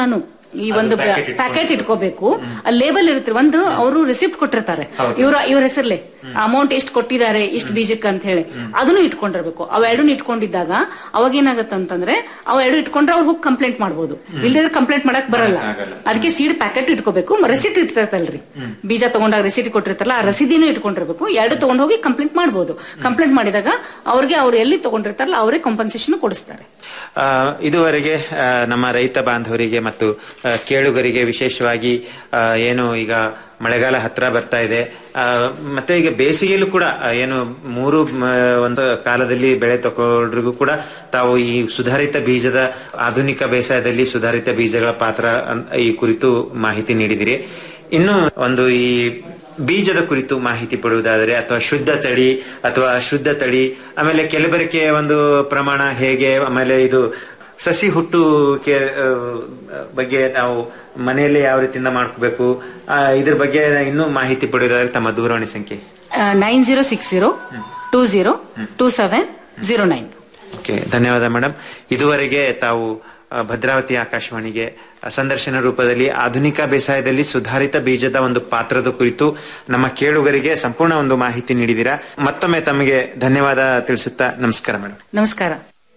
ಈ ಒಂದು ಪ್ಯಾಕೆಟ್ ಇಟ್ಕೋಬೇಕು ಅಲ್ಲಿ ಲೇಬಲ್ ಇರುತ್ತೆ ಒಂದು ಅವರು ರಿಸಿಪ್ಟ್ ಕೊಟ್ಟಿರ್ತಾರೆ ಇವ್ರ ಇವ್ರ ಹೆಸರ್ಲೆ ಅಮೌಂಟ್ ಎಷ್ಟು ಕೊಟ್ಟಿದ್ದಾರೆ ಇಷ್ಟು ಬೀಜಕ್ಕೆ ಅಂತ ಹೇಳಿ ಅದನ್ನು ಇಟ್ಕೊಂಡಿರ್ಬೇಕು ಅವೆರಡನ್ನು ಇಟ್ಕೊಂಡಿದ್ದಾಗ ಅವಾಗ ಏನಾಗತ್ತೆ ಅಂತಂದ್ರೆ ಅವೆರಡು ಇಟ್ಕೊಂಡ್ರೆ ಅವ್ರು ಹೋಗಿ ಕಂಪ್ಲೇಂಟ್ ಮಾಡ್ಬೋದು ಇಲ್ದಿದ್ರೆ ಕಂಪ್ಲೇಂಟ್ ಮಾಡಕ್ ಬರಲ್ಲ ಅದಕ್ಕೆ ಸೀಡ್ ಪ್ಯಾಕೆಟ್ ಇಟ್ಕೋಬೇಕು ರಸೀಟ್ ಇರ್ತೈತಲ್ರಿ ಬೀಜ ತಗೊಂಡಾಗ ರಸೀಟ್ ಕೊಟ್ಟಿರ್ತಾರಲ್ಲ ಆ ರಸೀದಿನೂ ಇಟ್ಕೊಂಡಿರ್ಬೇಕು ಎರಡು ತಗೊಂಡ್ ಹೋಗಿ ಕಂಪ್ಲೇಂಟ್ ಮಾಡ್ಬೋದು ಕಂಪ್ಲೇಂಟ್ ಮಾಡಿದಾಗ ಅವ್ರಿಗೆ ಅವ್ರು ಎಲ್ಲಿ ತಗೊಂಡಿರ್ತಾರಲ್ಲ ಅವರೇ ಕಾಂಪನ್ಸೇಷನ್ ಕೊಡಿಸ್ತಾರೆ ಆ, ಇದುವರೆಗೆ ಆ, ನಮ್ಮ ರೈತ ಬಾಂಧವರಿಗೆ ಮತ್ತು ಆ, ಕೇಳುಗರಿಗೆ ವಿಶೇಷವಾಗಿ ಆ, ಏನು ಈಗ ಮಳೆಗಾಲ ಹತ್ರ ಬರ್ತಾ ಇದೆ ಆ, ಮತ್ತೆ ಈಗ ಬೇಸಿಗೆಯಲ್ಲೂ ಕೂಡ ಆ, ಏನು ಮೂರು ಮ, ಒಂದು ಕಾಲದಲ್ಲಿ ಬೆಳೆ ತಗೊಳ್ರಿಗೂ ಕೂಡ ತಾವು ಈ ಸುಧಾರಿತ ಬೀಜದ ಆಧುನಿಕ ಬೇಸಾಯದಲ್ಲಿ ಸುಧಾರಿತ ಬೀಜಗಳ ಪಾತ್ರ ಅನ್- ಈ ಕುರಿತು ಮಾಹಿತಿ ನೀಡಿದಿರಿ ಇನ್ನು ಒಂದು ಈ ಬೀಜದ ಕುರಿತು ಮಾಹಿತಿ ಪಡುವುದಾದರೆ ಅಥವಾ ಶುದ್ಧ ತಳಿ ಅಥವಾ ಅಶುದ್ಧ ತಳಿ ಆಮೇಲೆ ಕೆಲಬರಿಕೆಯ ಒಂದು ಪ್ರಮಾಣ ಹೇಗೆ ಆಮೇಲೆ ಇದು ಸಸಿ ಹುಟ್ಟುವಿಕೆ ಆ, ಬಗ್ಗೆ ನಾವು ಮನೆಯಲ್ಲೇ ಯಾವ ರೀತಿಯಿಂದ ಮಾಡ್ಕೋಬೇಕು ಆ, ಇದ್ರ ಬಗ್ಗೆ ಇನ್ನೂ ಮಾಹಿತಿ ಪಡೆಯೋದಾದ್ರೆ ತಮ್ಮ ದೂರವಾಣಿ ಸಂಖ್ಯೆ nine zero six zero two zero two seven zero nine okay ಧನ್ಯವಾದ ಮೇಡಮ್ ಇದುವರೆಗೆ ತಾವು ಆ, ಭದ್ರಾವತಿ ಆಕಾಶವಾಣಿಗೆ ಆ, ಸಂದರ್ಶನ ರೂಪದಲ್ಲಿ ಆಧುನಿಕ ಬೇಸಾಯದಲ್ಲಿ ಸುಧಾರಿತ ಬೀಜದ ಒಂದು ಪಾತ್ರದ ಕುರಿತು ನಮ್ಮ ಕೇಳುಗರಿಗೆ ಸಂಪೂರ್ಣ ಒಂದು ಮಾಹಿತಿ ನೀಡಿದ್ದೀರಾ ಮತ್ತೊಮ್ಮೆ ತಮಗೆ ಧನ್ಯವಾದ ತಿಳಿಸುತ್ತಾ ನಮಸ್ಕಾರ ಮೇಡಮ್ ನಮಸ್ಕಾರ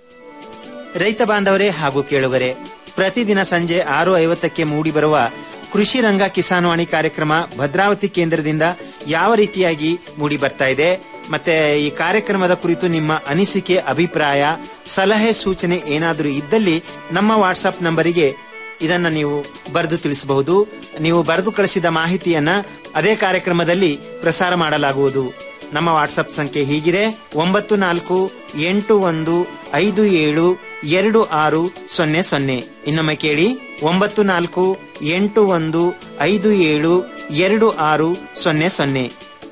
ರೈತ ಬಾಂಧವರೇ ಹಾಗೂ ಕೇಳುಗರೆ ಪ್ರತಿದಿನ ಸಂಜೆ ಆರು ಐವತ್ತಕ್ಕೆ ಮೂಡಿಬರುವ ಕೃಷಿ ರಂಗ ಕಿಸಾನ್ವಾಣಿ ಕಾರ್ಯಕ್ರಮ ಭದ್ರಾವತಿ ಕೇಂದ್ರದಿಂದ ಯಾವ ರೀತಿಯಾಗಿ ಮೂಡಿ ಬರ್ತಾ ಇದೆ ಮತ್ತೆ ಈ ಕಾರ್ಯಕ್ರಮದ ಕುರಿತು ನಿಮ್ಮ ಅನಿಸಿಕೆ ಅಭಿಪ್ರಾಯ ಸಲಹೆ ಸೂಚನೆ ಏನಾದರೂ ಇದ್ದಲ್ಲಿ ನಮ್ಮ ವಾಟ್ಸಪ್ ನಂಬರಿಗೆ ಇದನ್ನ ನೀವು ಬರೆದು ತಿಳಿಸಬಹುದು ನೀವು ಬರೆದು ಕಳಿಸಿದ ಮಾಹಿತಿಯನ್ನ ಅದೇ ಕಾರ್ಯಕ್ರಮದಲ್ಲಿ ಪ್ರಸಾರ ಮಾಡಲಾಗುವುದು ನಮ್ಮ ವಾಟ್ಸಪ್ ಸಂಖ್ಯೆ ಹೀಗಿದೆ ಒಂಬತ್ತು ನಾಲ್ಕು ಎಂಟು ಒಂದು ಐದು ಏಳು ಎರಡು ಆರು ಸೊನ್ನೆ ಸೊನ್ನೆ ಇನ್ನೊಮ್ಮೆ ಕೇಳಿ ಒಂಬತ್ತು ನಾಲ್ಕು ಎಂಟು ಒಂದು ಐದು ಏಳು ಎರಡು ಆರು ಸೊನ್ನೆ ಸೊನ್ನೆ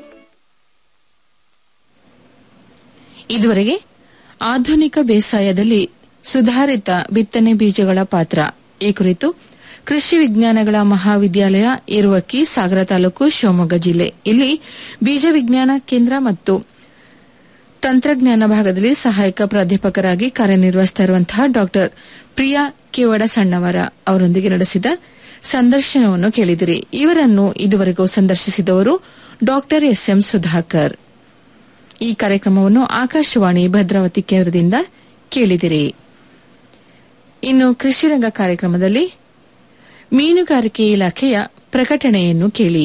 ಇದುವರೆಗೆ ಆಧುನಿಕ ಬೇಸಾಯದಲ್ಲಿ ಸುಧಾರಿತ ಬಿತ್ತನೆ ಬೀಜಗಳ ಪಾತ್ರ ಈ ಕುರಿತು ಕೃಷಿ ವಿಜ್ಞಾನಗಳ ಮಹಾವಿದ್ಯಾಲಯ ಇರುವಕ್ಕಿ ಸಾಗರ ತಾಲೂಕು ಶಿವಮೊಗ್ಗ ಜಿಲ್ಲೆ ಇಲ್ಲಿ ಬೀಜ ವಿಜ್ಞಾನ ಕೇಂದ್ರ ಮತ್ತು ತಂತ್ರಜ್ಞಾನ ಭಾಗದಲ್ಲಿ ಸಹಾಯಕ ಪ್ರಾಧ್ಯಾಪಕರಾಗಿ ಕಾರ್ಯನಿರ್ವಹಿಸ್ತಾ ಇರುವಂತಹ ಡಾಕ್ಟರ್ ಪ್ರಿಯಾ ಕೇವಡ ಸಣ್ಣವರ ಅವರೊಂದಿಗೆ ನಡೆಸಿದ ಸಂದರ್ಶನವನ್ನು ಕೇಳಿದಿರಿ ಇವರನ್ನು ಇದುವರೆಗೂ ಸಂದರ್ಶಿಸಿದವರು ಡಾಕ್ಟರ್ ಎಸ್ ಎಂ ಸುಧಾಕರ್ ಈ ಕಾರ್ಯಕ್ರಮವನ್ನು ಆಕಾಶವಾಣಿ ಭದ್ರಾವತಿ ಕೇಂದ್ರದಿಂದ ಕೇಳಿದಿರಿ ಇನ್ನು ಕೃಷಿರಂಗ ಕಾರ್ಯಕ್ರಮದಲ್ಲಿ ಮೀನುಗಾರಿಕೆ ಇಲಾಖೆಯ ಪ್ರಕಟಣೆಯನ್ನು ಕೇಳಿ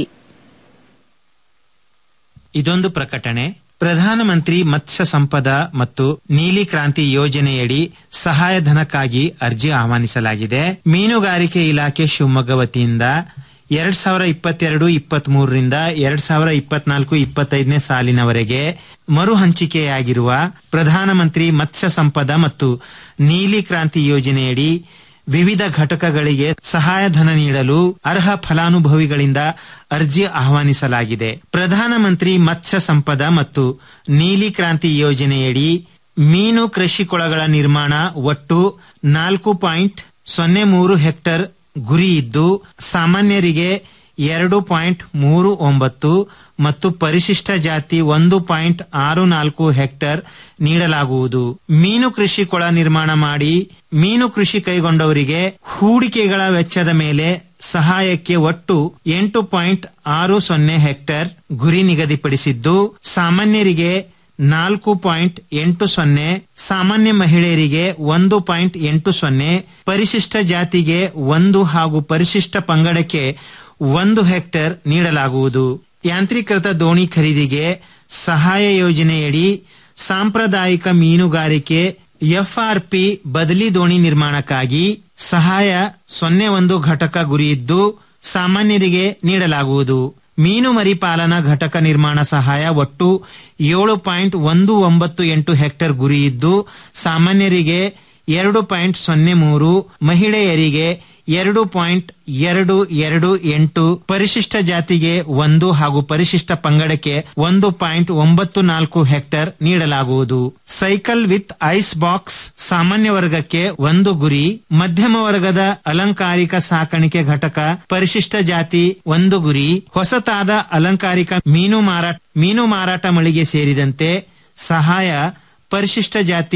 ಇದೊಂದು ಪ್ರಕಟಣೆ ಪ್ರಧಾನಮಂತ್ರಿ ಮತ್ಸ್ಯ ಸಂಪದ ಮತ್ತು ನೀಲಿ ಕ್ರಾಂತಿ ಯೋಜನೆಯಡಿ ಸಹಾಯಧನಕ್ಕಾಗಿ ಅರ್ಜಿ ಆಹ್ವಾನಿಸಲಾಗಿದೆ ಮೀನುಗಾರಿಕೆ ಇಲಾಖೆ ಶಿವಮೊಗ್ಗ ವತಿಯಿಂದ ಎರಡ್ ಸಾವಿರ ಇಪ್ಪತ್ತೆರಡು ಇಪ್ಪತ್ತ್ ಮೂರರಿಂದ ಎರಡ್ ಸಾವಿರ ಇಪ್ಪತ್ನಾಲ್ಕು ಇಪ್ಪತ್ತೈದನೇ ಸಾಲಿನವರೆಗೆ ಮರು ಹಂಚಿಕೆಯಾಗಿರುವ ಪ್ರಧಾನಮಂತ್ರಿ ಮತ್ಸ್ಯ ಸಂಪದ ಮತ್ತು ನೀಲಿ ಕ್ರಾಂತಿ ಯೋಜನೆಯಡಿ ವಿವಿಧ ಘಟಕಗಳಿಗೆ ಸಹಾಯಧನ ನೀಡಲು ಅರ್ಹ ಫಲಾನುಭವಿಗಳಿಂದ ಅರ್ಜಿ ಆಹ್ವಾನಿಸಲಾಗಿದೆ ಪ್ರಧಾನಮಂತ್ರಿ ಮತ್ಸ್ಯ ಸಂಪದ ಮತ್ತು ನೀಲಿ ಕ್ರಾಂತಿ ಯೋಜನೆಯಡಿ ಮೀನು ಕೃಷಿ ಕೊಳಗಳ ನಿರ್ಮಾಣ ಒಟ್ಟು ನಾಲ್ಕು ಪಾಯಿಂಟ್ ಸೊನ್ನೆ ಮೂರು ಹೆಕ್ಟರ್ ಗುರಿ ಇದ್ದು ಸಾಮಾನ್ಯರಿಗೆ ಎರಡು ಪಾಯಿಂಟ್ ಮೂರು ಒಂಬತ್ತು ಮತ್ತು ಪರಿಶಿಷ್ಟ ಜಾತಿ ಒಂದು ಪಾಯಿಂಟ್ ಆರು ನಾಲ್ಕು ಹೆಕ್ಟರ್ ನೀಡಲಾಗುವುದು ಮೀನು ಕೃಷಿ ಕೊಳ ನಿರ್ಮಾಣ ಮಾಡಿ ಮೀನು ಕೃಷಿ ಕೈಗೊಂಡವರಿಗೆ ಹೂಡಿಕೆಗಳ ವೆಚ್ಚದ ಮೇಲೆ ಸಹಾಯಕ್ಕೆ ಒಟ್ಟು ಎಂಟು ಪಾಯಿಂಟ್ ಆರು ಸೊನ್ನೆ ಹೆಕ್ಟರ್ ಗುರಿ ನಿಗದಿಪಡಿಸಿದ್ದು ಸಾಮಾನ್ಯರಿಗೆ ನಾಲ್ಕು ಪಾಯಿಂಟ್ ಎಂಟು ಸೊನ್ನೆ ಸಾಮಾನ್ಯ ಮಹಿಳೆಯರಿಗೆ ಒಂದು ಪಾಯಿಂಟ್ ಎಂಟು ಸೊನ್ನೆ ಪರಿಶಿಷ್ಟ ಜಾತಿಗೆ ಒಂದು ಹಾಗೂ ಪರಿಶಿಷ್ಟ ಪಂಗಡಕ್ಕೆ ಒಂದು ಹೆಕ್ಟೇರ್ ನೀಡಲಾಗುವುದು ಯಾಂತ್ರೀಕೃತ ದೋಣಿ ಖರೀದಿಗೆ ಸಹಾಯ ಯೋಜನೆಯಡಿ ಸಾಂಪ್ರದಾಯಿಕ ಮೀನುಗಾರಿಕೆ ಎಫ್ಆರ್ಪಿ ಬದಲಿ ದೋಣಿ ನಿರ್ಮಾಣಕ್ಕಾಗಿ ಸಹಾಯ ಸೊನ್ನೆ ಒಂದು ಘಟಕ ಗುರಿಯಿದ್ದು ಸಾಮಾನ್ಯರಿಗೆ ನೀಡಲಾಗುವುದು ಮೀನು ಮರಿಪಾಲನಾ ಘಟಕ ನಿರ್ಮಾಣ ಸಹಾಯ ಒಟ್ಟು ಏಳು ಪಾಯಿಂಟ್ ಒಂದು ಒಂಬತ್ತು ಎಂಟು ಹೆಕ್ಟೇರ್ ಗುರಿಯಿದ್ದು ಸಾಮಾನ್ಯರಿಗೆ ಎರಡು ಪಾಯಿಂಟ್ ಸೊನ್ನೆ ಮೂರು ಮಹಿಳೆಯರಿಗೆ ಎರಡು ಪಾಯಿಂಟ್ ಎರಡು ಎರಡು ಎಂಟು ಪರಿಶಿಷ್ಟ ಜಾತಿಗೆ ಒಂದು ಹಾಗೂ ಪರಿಶಿಷ್ಟ ಪಂಗಡಕ್ಕೆ ಒಂದು ಪಾಯಿಂಟ್ ಒಂಬತ್ತು ನಾಲ್ಕು ಹೆಕ್ಟೇರ್ ನೀಡಲಾಗುವುದು ಸೈಕಲ್ ವಿತ್ ಐಸ್ ಬಾಕ್ಸ್ ಸಾಮಾನ್ಯ ವರ್ಗಕ್ಕೆ ಒಂದು ಗುರಿ ಮಧ್ಯಮ ವರ್ಗದ ಅಲಂಕಾರಿಕ ಸಾಕಾಣಿಕೆ ಘಟಕ ಪರಿಶಿಷ್ಟ ಜಾತಿ ಒಂದು ಗುರಿ ಹೊಸತಾದ ಅಲಂಕಾರಿಕ ಮೀನು ಮಾರಾಟ ಮೀನು ಮಾರಾಟ ಮಳಿಗೆ ಸೇರಿದಂತೆ ಸಹಾಯ ಪರಿಶಿಷ್ಟ ಜಾತಿ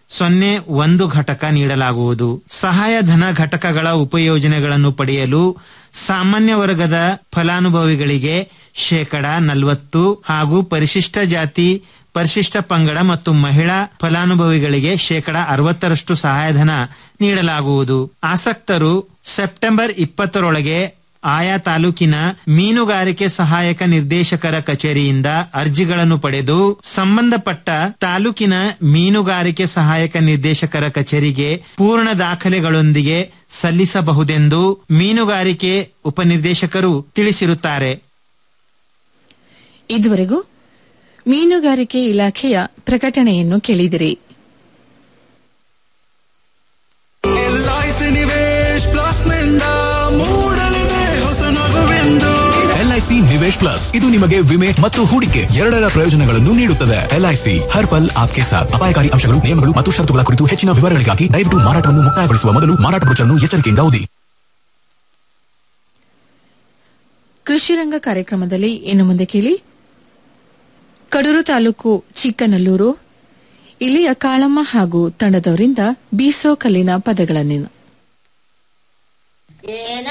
ಸೊನ್ನೆ ಒಂದು ಘಟಕ ನೀಡಲಾಗುವುದು ಸಹಾಯಧನ ಘಟಕಗಳ ಉಪಯೋಜನೆಗಳನ್ನು ಪಡೆಯಲು ಸಾಮಾನ್ಯ ವರ್ಗದ ಫಲಾನುಭವಿಗಳಿಗೆ ಶೇಕಡ ನಲವತ್ತು ಹಾಗೂ ಪರಿಶಿಷ್ಟ ಜಾತಿ ಪರಿಶಿಷ್ಟ ಪಂಗಡ ಮತ್ತು ಮಹಿಳಾ ಫಲಾನುಭವಿಗಳಿಗೆ ಶೇಕಡ ಅರವತ್ತರಷ್ಟು ಸಹಾಯಧನ ನೀಡಲಾಗುವುದು ಆಸಕ್ತರು ಸೆಪ್ಟೆಂಬರ್ ಇಪ್ಪತ್ತರೊಳಗೆ ಆಯಾ ತಾಲೂಕಿನ ಮೀನುಗಾರಿಕೆ ಸಹಾಯಕ ನಿರ್ದೇಶಕರ ಕಚೇರಿಯಿಂದ ಅರ್ಜಿಗಳನ್ನು ಪಡೆದು ಸಂಬಂಧಪಟ್ಟ ತಾಲೂಕಿನ ಮೀನುಗಾರಿಕೆ ಸಹಾಯಕ ನಿರ್ದೇಶಕರ ಕಚೇರಿಗೆ ಪೂರ್ಣ ದಾಖಲೆಗಳೊಂದಿಗೆ ಸಲ್ಲಿಸಬಹುದೆಂದು ಮೀನುಗಾರಿಕೆ ಉಪನಿರ್ದೇಶಕರು ತಿಳಿಸಿರುತ್ತಾರೆ ಇದುವರೆಗೂ ಮೀನುಗಾರಿಕೆ ಇಲಾಖೆಯ ಪ್ರಕಟಣೆಯನ್ನು ಕೇಳಿದಿರಿ ಎಲ್ಐಸಿ ನಿವೇಶ್ ಪ್ಲಸ್ ನಿಂದ ಮೂಡಲಿದೆ ಹೊಸ ನಗುವೆಂದು ಎಲ್ಐಸಿ ನಿವೇಶ್ ಪ್ಲಸ್ ಇದು ನಿಮಗೆ ವಿಮೆ ಮತ್ತು ಹೂಡಿಕೆ ಎರಡರ ಪ್ರಯೋಜನಗಳನ್ನು ನೀಡುತ್ತದೆ ಎಲ್ಐಸಿ ಹರ್ ಪಲ್ ಆಪ್ಕೆ ಸಾಥ್ ಅಪಾಯಕಾರಿ ಅಂಶಗಳು ನಿಯಮಗಳು ಮತ್ತು ಷರತ್ತುಗಳ ಕುರಿತು ಹೆಚ್ಚಿನ ವಿವರಗಳಿಗಾಗಿ ದಯವಿಟ್ಟು ಮಾರಾಟವನ್ನು ಮುಕ್ತಾಯಗೊಳಿಸುವ ಮೊದಲು ಮಾರಾಟ ಬ್ರೋಚರ್ನ್ನು ಎಚ್ಚರಿಕೆಯಿಂದ ಓದಿ ಕೃಷಿ ರಂಗ ಕಾರ್ಯಕ್ರಮದಲ್ಲಿ ಇನ್ನು ಮುಂದೆ ಕೇಳಿ ಕಡೂರು ತಾಲೂಕು ಚಿಕ್ಕನಲ್ಲೂರು ಇಲ್ಲಿಯ ಕಾಳಮ್ಮ ಹಾಗೂ ತಂಡದವರಿಂದ ಬೀಸೋ ಕಲ್ಲಿನ ಪದಗಳನ್ನು ಏನ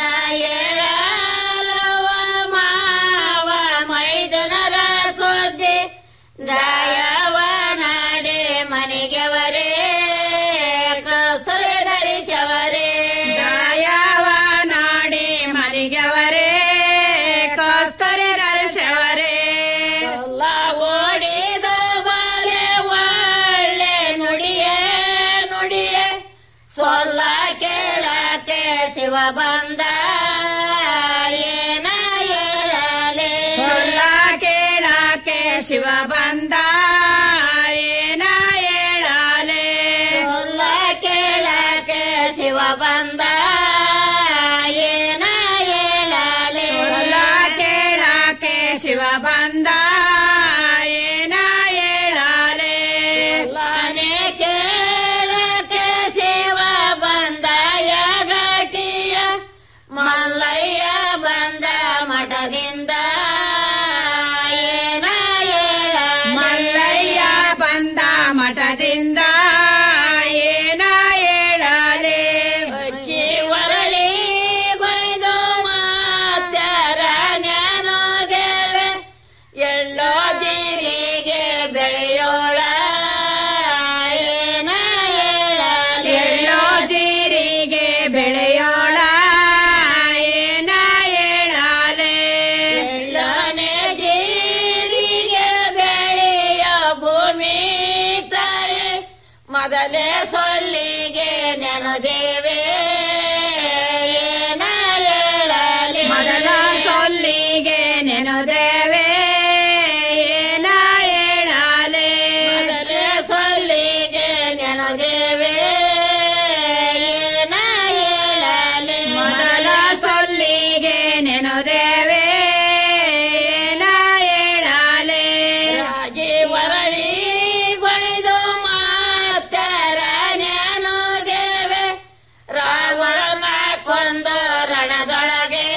ಏಳಲವ ಮಾವ ಮೈದನರ ಸುದ್ದಿ ದಾಯವ ನಾಡೆ ಮನೆಗೆವರೇ ಕಸ್ತೂರಿ ಧರಿಸವರೇ ದಾಯವ ನಾಡಿ ಮರಿಗವರೇ ಕಸ್ತೂರಿ ಧರಿಸವರೇ ಎಲ್ಲ ಓಡಿದ ಬಾಲೆ ಒಳ್ಳೆ ನುಡಿಯೇ ನುಡಿಯೇ ಸೊಲ್ಲ ಕೇಳಕ್ಕೆ ಶಿವ ಬಂದ ಏನ ಹೇಳಲೆ ಸೊಲ್ಲ ಕೇಳಕ್ಕೆ ಶಿವ ಬಂದ ಏನ ಹೇಳಲೆ ಸೊಲ್ಲ ಕೇಳಕ್ಕೆ ಶಿವ ಬಂದ ಏನ ಹೇಳಲೆ ಸೊಲ್ಲ ಕೇಳಕ್ಕೆ ಶಿವ ಬಂದ ಏನ ಹೇಳಲೆ ಮನೆ ಕೇಳಕ್ಕೆ ಶಿವ ಬಂದ ಯಗಟಿಯ ಮಲ್ಲಯ್ಯ ಬಂದ ಮಠದಿಂದ ಏನ ಹೇಳಲೆ ಮಲ್ಲಯ್ಯ ಬಂದ ಮಠದಿಂದ ಏನ ಹೇಳಲೆ ಅಕ್ಕಿ ಒರಳಿ ಕೊಯ್ದು ಮಾತ್ಯಾರ ಜ್ಞಾನೋ ದೇವೆ ಎಲ್ಲೋ ಜೀರಿಗೆ ಬೆಳೆಯೋಳ ಏನ ಹೇಳಲೆ ಎಲ್ಲೋ ಜೀರಿಗೆ ಬೆಳೆಯೋಳ ಏನ ಹೇಳಲೆ ಎಲ್ಲೋನೆ ಜೀರಿಗೆ ಬೆಳೆಯೋ ಭೂಮಿ ತಾಯಿ ಮೊದಲೇ ಸೊಲ್ಲಿಗೆ ನೆನದೇವೆ ಏನ ಹೇಳಲಿ ಮೊದಲ ಸೊಲ್ಲಿಗೆ ನೆನದೇವೆ ಏನ ಹೇಳಲೆ ಮೊದಲೇ ಸೊಲ್ಲಿಗೆ ನೆನದೇವೆ ಏನ ಹೇಳಲಿ ಮೊದಲ ಸೊಲ್ಲಿಗೆ ನೆನದೇವೆ ಏನ ಹೇಳಲೆ ರಾಗಿ ವರಳಿ ಕೊಯ್ದು ಮಾತ್ಯಾರ ಜ್ಞಾನೋ ದೇವೆ ರಾವಣನ ಕೊಂದು ರಣದೊಳಗೆ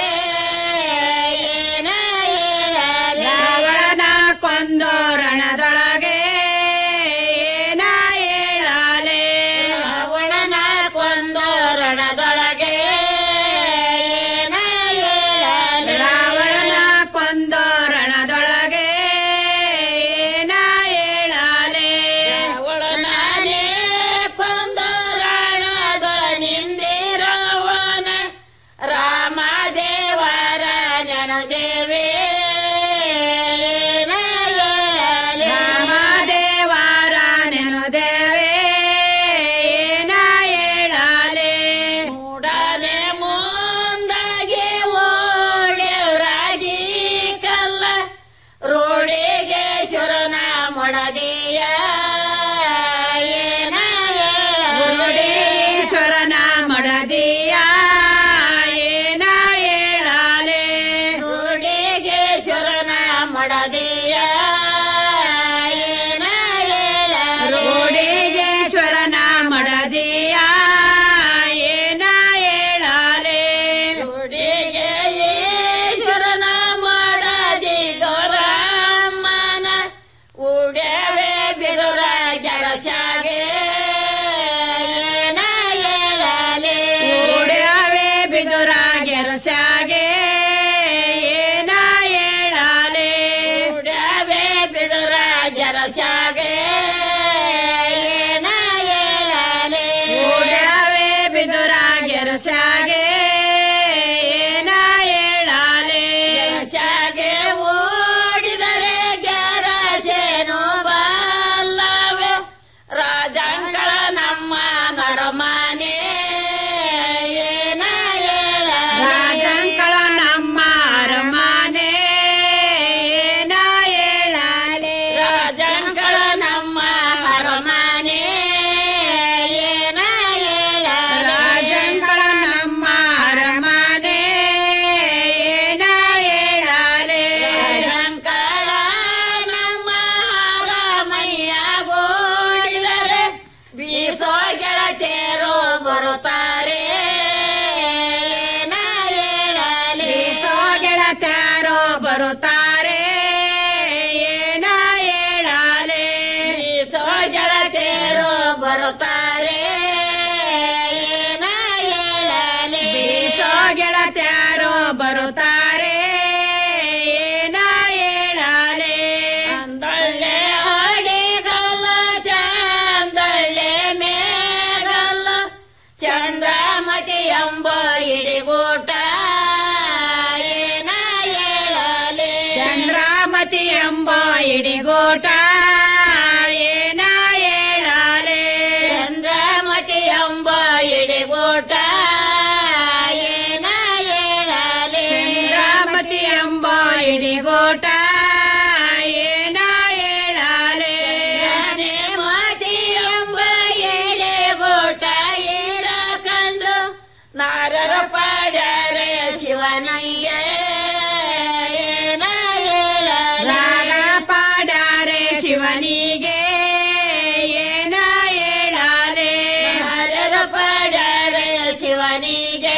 ಏನ ಹೇಳಲಿ ರಾವಣನ ಕೊಂದು ರಣದೊಳಗೆ ಏನ ಹೇಳಲೆ ರಾವಣನ ಕೊಂದು ರಣದೊಳಗೆ ಏನ ಹೇಳಲಿ ರಾವಣನ ಕೊಂದು ರಣದೊಳಗೆ ಏನ ಹೇಳಲೆ ರಾವಣನೇ ಕೊಂದು ರಣದೊಳನಿಂದಿರುವನ ರಾಮದೇವರ ಜನದೇವಿ ಏನ ಹೇಳಲಿ ರಾಮದೇವರ ನೆನದೇವೆ ಏನ ಹೇಳಲೆ ಮೂಡನೆ ಮುಂದಾಗಿ ಓಡ್ಯವ್ರಾಗಿ ಕಲ್ಲ ರೋಡಿಗೆ ಶುರನ ಮೊಡದಿಯ ಏನ ಹೇಳಲಿ ಈಶ್ವರನ ಮಡದಿಯ ಏನ ಹೇಳಲೆ ರೋಡಿಗೆ ಶುರನ ಮೊಡದಿಯ ಏನ ಹೇಳಲಿ ರೋಡಿಗೇಶ್ವರನ ಮಡದಿಯ ಏನ ಹೇಳಲೆ ರೋಡಿಗೆ ಈಶ್ವರನ ಮೊಡದಿ ಗೌರಮ್ಮನ ಉಡ್ಯವೆ ಬಿರು ಗೆರಸಾಗೆ ಏನ ಹೇಳಲೆ ಕೂಡವೇ ಬಿದುರ ಗೆರಸಾಗೆ ಏನ ಹೇಳಾಲೆ ಗೆರಸಾಗೆ ಓಡಿದರೆ ಗೆರಸೇನು ಬಲ್ಲವೆ ರಾಜಂಗಳ ನಮ್ಮ ನರಮಾನೆ ಏನ ಹೇಳಲೆ ರಾಜಂಕಳ ನಮ್ಮ ಅರಮನೆ ಏನ ಹೇಳಾಲೆ ರಾಜಂಗಳ ನಮ್ಮ ಅರಮನೆ ಏನ ಹೇಳಲೆ ರಾಜಂಕಳ ನಮ್ಮ ಅರಮನೆ ಏನ ಹೇಳಾಲೆ ರಾಜಂಗಳ ನಮ್ಮ ಅರಮನೆಯ ಗೋಡಿದರೆ ಬೀಸೋ ಗೆಳತಿಯರು ಬರುತ್ತಾರೆ ಏನ ಹೇಳಲೆ ಬೀಸೋ ಗೆಳತ್ಯಾರೋ ಬರುತ್ತಾರೆ ಏನ ಹೇಳಾಲೆ ಬೀಸೋ ಗೆಳತಿಯರು ಬರುತ್ತಾರೆ ಏನ ಹೇಳಲೆ ಬೀಸೋ ಗೆಳತ್ಯಾರೋ ಬರುತ್ತಾರೆ ಏನ ಹೇಳಾಲೆ ಅಂದೊಳ್ಳೆ ಅಡಿಗಲ್ಲ ಚಂದೊಳ್ಳೆ ಮೇಗಲ್ಲ ಚಂದ್ರಮತಿ ಎಂಬ ಇಡಿಗೂಟ ಏನ ಹೇಳಲೆ ಚಂದ್ರಾಮತಿ ಎಂಬ ಇಡಿಗೋಟ ಏನ ಹೇಳಾಲೆ ಚಂದ್ರಮತಿ ಎಂಬ ಇಡಿಗೂಟ ಏನ ಹೇಳಲೆ ಚಂದ್ರಾಮತಿ ಎಂಬ ಇಡಿಗೋಟ ಏನ ಹೇಳಾಲೆ ಮತಿ ಎಂಬ ಎಳೆಗೋಟ ಇಡ ಕಂಡು ನಾರರ ಪಾಡರೆ ಶಿವನಯ್ಯ ಏನ ಹೇಳಲೆ ರಾಗ ಪಾಡಾರೆ ಶಿವನಿಗೆ ಏನ ಹೇಳಾಲೆ ನಾರರ ಪಾಡರೆ ಶಿವನಿಗೆ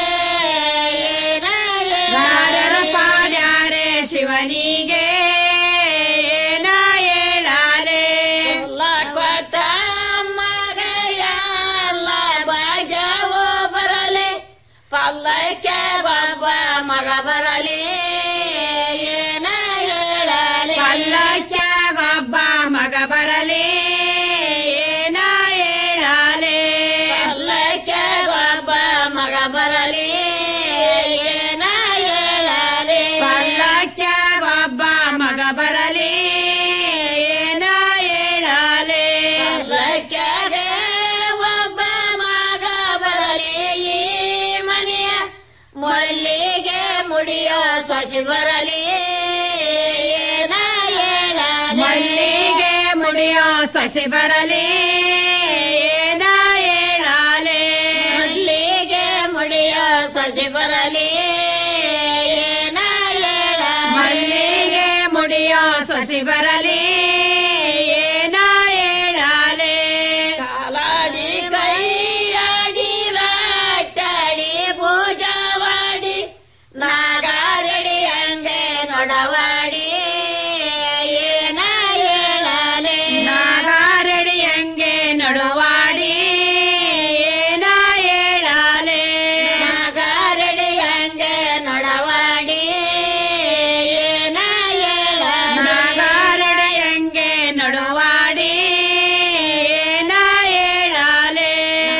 ಏನ ರಾರರ ಹೇಳಲೆ ಪಾಡ್ಯಾರೆ ಶಿವನಿಗೆ ಏನ ಹೇಳಾಲೆ ಎಲ್ಲ ಕೊಟ್ಟ ಮಗಯ ಎಲ್ಲ ಭಾಗ್ಯವೋ ಬರಲಿ ಪಲ್ಲಕ್ಕೆ ಬಾಬ ಮಗ ಬರಲಿ ಏನ ಹೇಳಲಿ ಪಲ್ಲಕ್ಯಾಗೊಬ್ಬ ಮಗ ಬರಲಿ ಏನ ಹೇಳಾಲೆ ಪಲ್ಲಕ್ಕೆ ಬಾಬ ಮಗ ಬರಲಿ ಏನ ಹೇಳಲಿ ಪಲ್ಲಕ್ಯಾಗೊಬ್ಬ ಮಗ ಬರಲಿ ಏನ ಹೇಳಾಲೆ ಪಲ್ಲಕ್ಕೆ ಒಬ್ಬ ಮಗ ಬರಲಿ ಈ ಮನೆಯ ಮಲ್ಲಿಗೆ ಮುಡಿಯೋ ಸೊಸಿ ಬರಲಿ ಏನ ಹೇಳಲಿ ಮಲ್ಲಿಗೆ ಮುಡಿಯೋ ಸಸಿ ಬರಲಿ ಏನ ಹೇಳಾಲೆ ಮಲ್ಲಿಗೆ ಮುಡಿಯೋ ಸೊಸಿ ಬರಲಿ ಏನ ಹೇಳಲಿ ಮಲ್ಲಿಗೆ ಮುಡಿಯೋ ಸಸಿ ಬರಲಿ ಏನ ಹೇಳಾಲೆ ಕಾಲಾಡಿ ಕೈಯಾಡಿ ರಾಟಾಡಿ ಪೂಜಾವಾಡಿ ನಾಗಾರಡಿ ಹಂಗೆ ನೊಡವಾಡಿ ಏನ ಹೇಳಲೆ ನಾಗಾರಡಿ ಹಂಗೆ ನಡುವಾಡಿ ಏನ ಹೇಳಾಲೆ ನಾಗಾರಡಿ ಹಂಗೆ ನೊಡವಾಡಿ ಏನ ಹೇಳಲೆ ನಾಗಾರಡಿ ಹಂಗೆ ನಡುವಾಡಿ ಏನ ಹೇಳಾಲೆ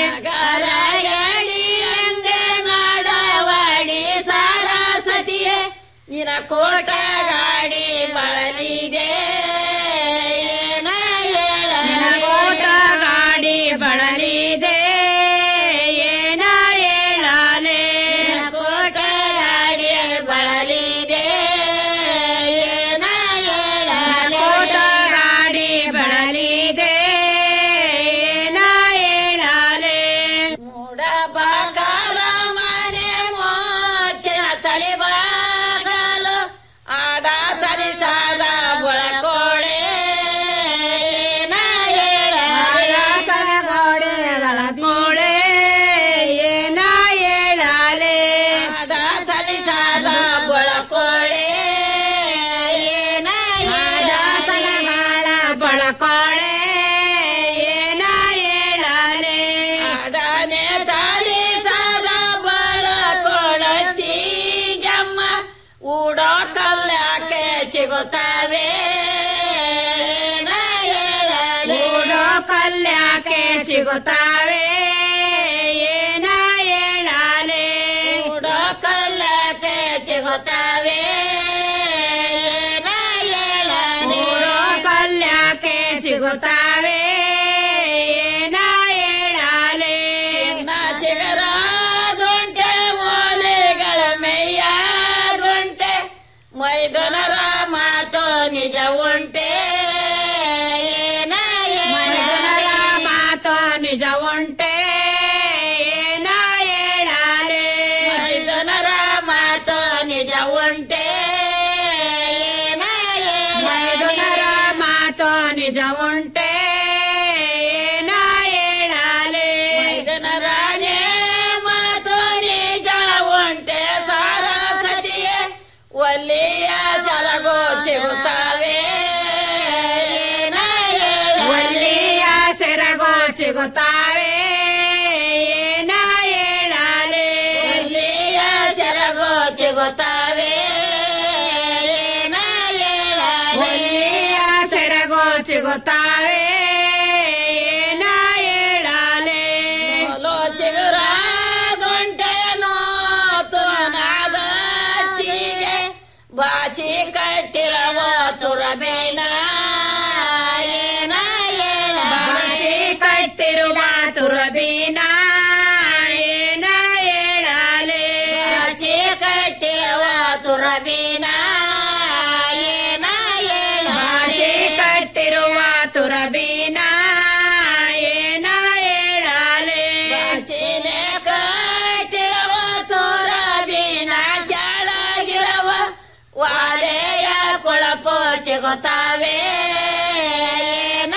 ಗರಗಡಿ ಹಂಗೆ ನಡವಾಡಿ ಸರಸ್ವತಿಯೇ ನಿನ ಕೋಟ ಗಾಡಿ ಬಳಲಿದೆ ಏನ ಹೇಳಲಿ ಕೋಟ ಗಾಡಿ ಬಳಲಿದೆ ಏನ ಹೇಳಾಲೆ ಕೋಟ ಗಾಡಿ ಬಳಲಿದೆ ಏನ ಹೇಳಲಿ ಕೋಟ ಗಾಡಿ ಬಳಲಿದೆ ಏನ ಹೇಳಾಲೆ ಮೂಡ ಬಾಗಲ ಮನೆ ಮೋತಿನ ತಲೆ ಬಾಗಲು ಆಡ ತಲೆ ಸಾದ ಬೊಳಕೋಳೆ ಏನ ಹೇಳಲಿ ಸನಗೋಡೆಗಳ ಕೋಳೆ ಏನ ಹೇಳಾಲೆ ಆಡ ತಲೆ ಸಾದ ಬೊಳಕೋಳೆ ಏನ ಸನಗಾಳ ಬಳಕೋಳೆ ಏನ ಹೇಳಾಲೆ ಆಡನೆ ತಲೆ ಸಾದ ಬೊಳಕೋಳತಿ ಜಮ್ಮ ಊಡೋ ಕಲ್ಯಾಕೆ ಸಿಗುತ್ತವೆ ಏನ ಚಿಗುತ್ತಾವೆ ಏನ ಹೇಳಲೆ ಮೂಡೋ ಕಲ್ಲಕ್ಕೆ ಚಿಗುತ್ತಾವೆ ಏನ ಹೇಳಲೆ ಮೂಡೋ ಕಲ್ಯಾಕೆ ಚಿಗುತ್ತಾವೆ ಏನ ಹೇಳಲೆ ಚಿನ್ನ ಚಿಗರಾದುಂಟೆ ಮೂಲೆಗಳ ಮೇಯಾದುಂಟೆ ಮೈದನರ ಮಾತು ನಿಜ ಉಂಟೆ ಏನ ಮೈದನರ ಮಾತು ನಿಜ ಉಂಟೆ ಏನ ಹೇಳಲೆ ಮೈದನರ ಮಾತು ನಿಜ ಉಂಟೆ ಏನ ಮೈದನರ ಮಾತು ನಿಜ ಉಂಟೆ ಏನ ಹೇಳಲೆ ಮೈದನರಾನೇ ಮಾತು ನಿಜ ಉಂಟೆ ಸಾರಸತಿಯೇ ಒಲ್ಲಿಯ ಸಲಗೋ ಚಿಗುತ್ತಾವೆ ಏನ ಒಲ್ಲಿಯ ಸೆರಗೋ ಚಿಗುತ್ತಾವೆ ಏನ ಹೇಳಲೆ ಒಲ್ಲಿಯ ಸೆರಗೋ ಚಿಗುತ್ತಾವೆ ಏನ ಒಲ್ಲಿಯ ಸೆರಗೋ ಚಿಗುತ್ತಾವೆ ಏನ ಹೇಳಲೆ ಲೋ ಚಿಗುರಾದುಂಟೆನೋ ತುನಾದ ಚೀಗೆ ಬಾಚಿ ಕಟ್ಟಿರವ ತುರಬೇನ ಏನ ಬಾಚಿ ಕಟ್ಟಿರುವ ತುರಬೀನ ಏನ ಹೇಳಲೆ ಬಾಚಿ ಕಟ್ಟಿರವ ತುರಬೇನ ಏನ ಬಾಚಿ ಕಟ್ಟಿರುವ ತುರಬೀನ ಏನ ಹೇಳಲೆ ಬಾಚಿನೆ ಕಟ್ಟಿರವ ತುರಬೇನ ಕೆಳಗಿರವ ವಾಲೆಯ ಕೊಳಪು ಚಿಗುತ್ತಾವೆ ಏನ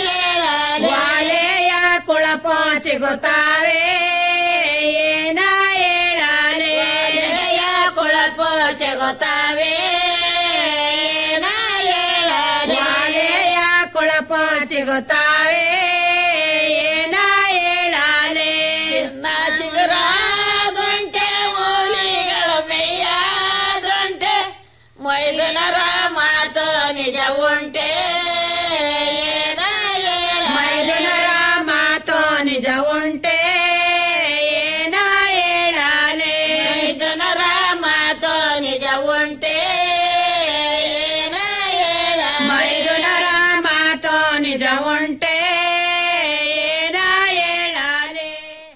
ವಾಲೆಯ ಕುಳಪೋ ಚಿಗುತ್ತಾವೆ ಏನ ಹೇಳಲೆ ವಾಲೆಯ ಕೊಳಪು ಚಿಗುತ್ತಾವೆ ಏನ ವಾಲೆಯ ಕುಳಪೋ ಚಿಗುತ್ತಾವೆ ಏನ ಹೇಳಲೆ ಚಿನ್ನ ಚಿಗುರಾದುಂಟೆ ಮೂಲಿಗಳ ಮೇಯಾದುಂಟೆ ಮೈದನರ ಮಾತು ನಿಜ ಉಂಟೆ ಏನ ಮೈದುನರ ಮಾತು ನಿಜ ಉಂಟೆ ಏನ ಹೇಳಲೆ ಮೈದನರ ಮಾತು ನಿಜ ಉಂಟೆ ಏನ ಮೈದುನರ ಮಾತು ನಿಜ ಉಂಟೆ ಏನ ಹೇಳಲೆ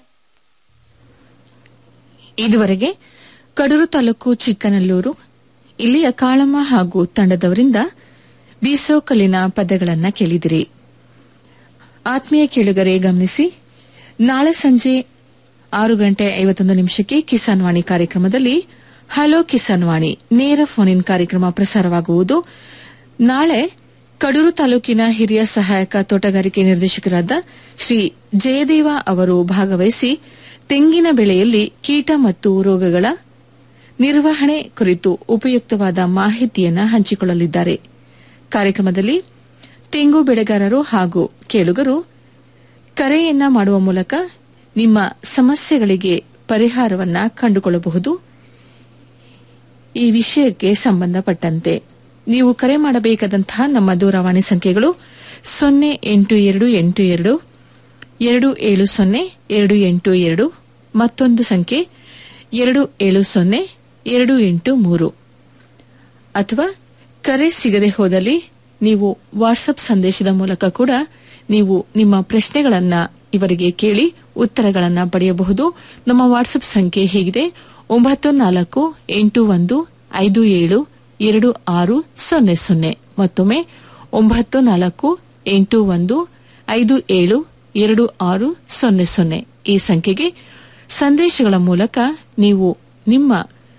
ಇದುವರೆಗೆ ಕಡೂರು ತಾಲೂಕು ಚಿಕ್ಕನಲ್ಲೂರು ಇಲ್ಲಿಯ ಕಾಳಮ್ಮ ಹಾಗೂ ತಂಡದವರಿಂದ ಬೀಸೋ ಕಲ್ಲಿನ ಪದಗಳನ್ನ ಕೇಳಿದಿರಿ ಆತ್ಮೀಯ ಕೇಳುಗರೆ ಗಮನಿಸಿ ನಾಳೆ ಸಂಜೆ ಆರು ಗಂಟೆ ಐವತ್ತೊಂದು ನಿಮಿಷಕ್ಕೆ ಕಿಸಾನ್ ವಾಣಿ ಕಾರ್ಯಕ್ರಮದಲ್ಲಿ ಹಲೋ ಕಿಸಾನ್ ವಾಣಿ ನೇರ ಫೋನ್ ಇನ್ ಕಾರ್ಯಕ್ರಮ ಪ್ರಸಾರವಾಗುವುದು ನಾಳೆ ಕಡೂರು ತಾಲೂಕಿನ ಹಿರಿಯ ಸಹಾಯಕ ತೋಟಗಾರಿಕೆ ನಿರ್ದೇಶಕರಾದ ಶ್ರೀ ಜಯದೇವ ಅವರು ಭಾಗವಹಿಸಿ ತೆಂಗಿನ ಬೆಳೆಯಲ್ಲಿ ಕೀಟ ಮತ್ತು ರೋಗಗಳ ನಿರ್ವಹಣೆ ಕುರಿತು ಉಪಯುಕ್ತವಾದ ಮಾಹಿತಿಯನ್ನು ಹಂಚಿಕೊಳ್ಳಲಿದ್ದಾರೆ ಕಾರ್ಯಕ್ರಮದಲ್ಲಿ ತೆಂಗು ಬೆಳೆಗಾರರು ಹಾಗೂ ಕೇಳುಗರು ಕರೆಯನ್ನ ಮಾಡುವ ಮೂಲಕ ನಿಮ್ಮ ಸಮಸ್ಯೆಗಳಿಗೆ ಪರಿಹಾರವನ್ನ ಕಂಡುಕೊಳ್ಳಬಹುದು ಈ ವಿಷಯಕ್ಕೆ ಸಂಬಂಧಪಟ್ಟಂತೆ ನೀವು ಕರೆ ಮಾಡಬೇಕಾದಂತಹ ನಮ್ಮ ದೂರವಾಣಿ ಸಂಖ್ಯೆಗಳು ಸೊನ್ನೆ ಎಂಟು ಎರಡು ಎಂಟು ಎರಡು ಎರಡು ಏಳು ಸೊನ್ನೆ ಎರಡು ಎಂಟು ಎರಡು ಮತ್ತೊಂದು ಸಂಖ್ಯೆ ಎರಡು ಏಳು ಸೊನ್ನೆ ಎರಡು ಎಂಟು ಮೂರು ಅಥವಾ ಕರೆ ಸಿಗದೆ ಹೋದಲ್ಲಿ ನೀವು ವಾಟ್ಸಪ್ ಸಂದೇಶದ ಮೂಲಕ ಕೂಡ ನೀವು ನಿಮ್ಮ ಪ್ರಶ್ನೆಗಳನ್ನ ಇವರಿಗೆ ಕೇಳಿ ಉತ್ತರಗಳನ್ನ ಪಡೆಯಬಹುದು ನಮ್ಮ ವಾಟ್ಸಪ್ ಸಂಖ್ಯೆ ಹೇಗಿದೆ ಒಂಬತ್ತು ನಾಲ್ಕು ಎಂಟು ಒಂದು ಐದು ಏಳು ಎರಡು ಆರು ಸೊನ್ನೆ ಸೊನ್ನೆ ಮತ್ತೊಮ್ಮೆ ಒಂಬತ್ತು ನಾಲ್ಕು ಎಂಟು ಒಂದು ಐದು ಏಳು ಎರಡು ಆರು ಸೊನ್ನೆ ಸೊನ್ನೆ ಈ ಸಂಖ್ಯೆಗೆ ಸಂದೇಶಗಳ ಮೂಲಕ ನೀವು ನಿಮ್ಮ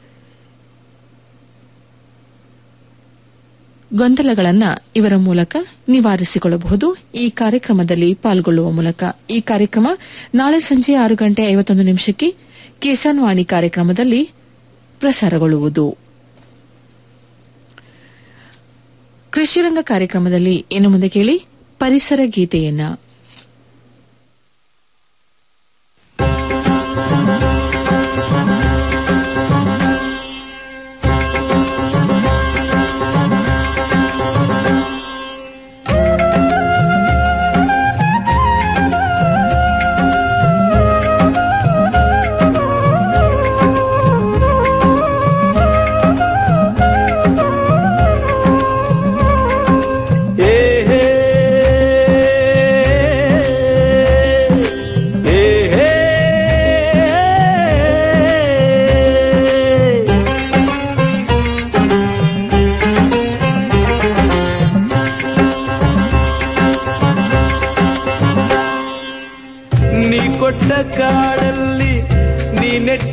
ಗೊಂದಲಗಳನ್ನ ಇವರ ಮೂಲಕ ನಿವಾರಿಸಿಕೊಳ್ಳಬಹುದು ಈ ಕಾರ್ಯಕ್ರಮದಲ್ಲಿ ಪಾಲ್ಗೊಳ್ಳುವ ಮೂಲಕ ಈ ಕಾರ್ಯಕ್ರಮ ನಾಳೆ ಸಂಜೆ ಆರು ಗಂಟೆ ಐವತ್ತೊಂದು ನಿಮಿಷಕ್ಕೆ ಕಿಸಾನ್ ವಾಣಿ ಕಾರ್ಯಕ್ರಮದಲ್ಲಿ ಪ್ರಸಾರಗೊಳ್ಳುವುದು ಕೃಷಿರಂಗ ಕಾರ್ಯಕ್ರಮದಲ್ಲಿ ಇನ್ನು ಮುಂದೆ ಕೇಳಿ ಪರಿಸರ ಗೀತೆಯನ್ನ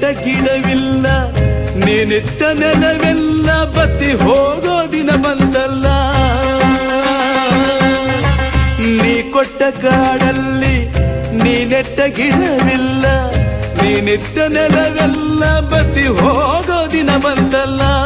ಗಿಡವಿಲ್ಲ ನೀನೆತ್ತ ನೆಲವೆಲ್ಲ ಬತ್ತಿ ಹೋಗೋ ದಿನ ಬಂದಲ್ಲ ನೀ ಕೊಟ್ಟ ಕಾಡಲ್ಲಿ ನೀ ನೆಟ್ಟ ಗಿಡವಿಲ್ಲ ನೀ ನಿತ್ತ ನೆಲವೆಲ್ಲ ಬತ್ತಿ ಹೋಗೋ ದಿನ ಬಂದಲ್ಲ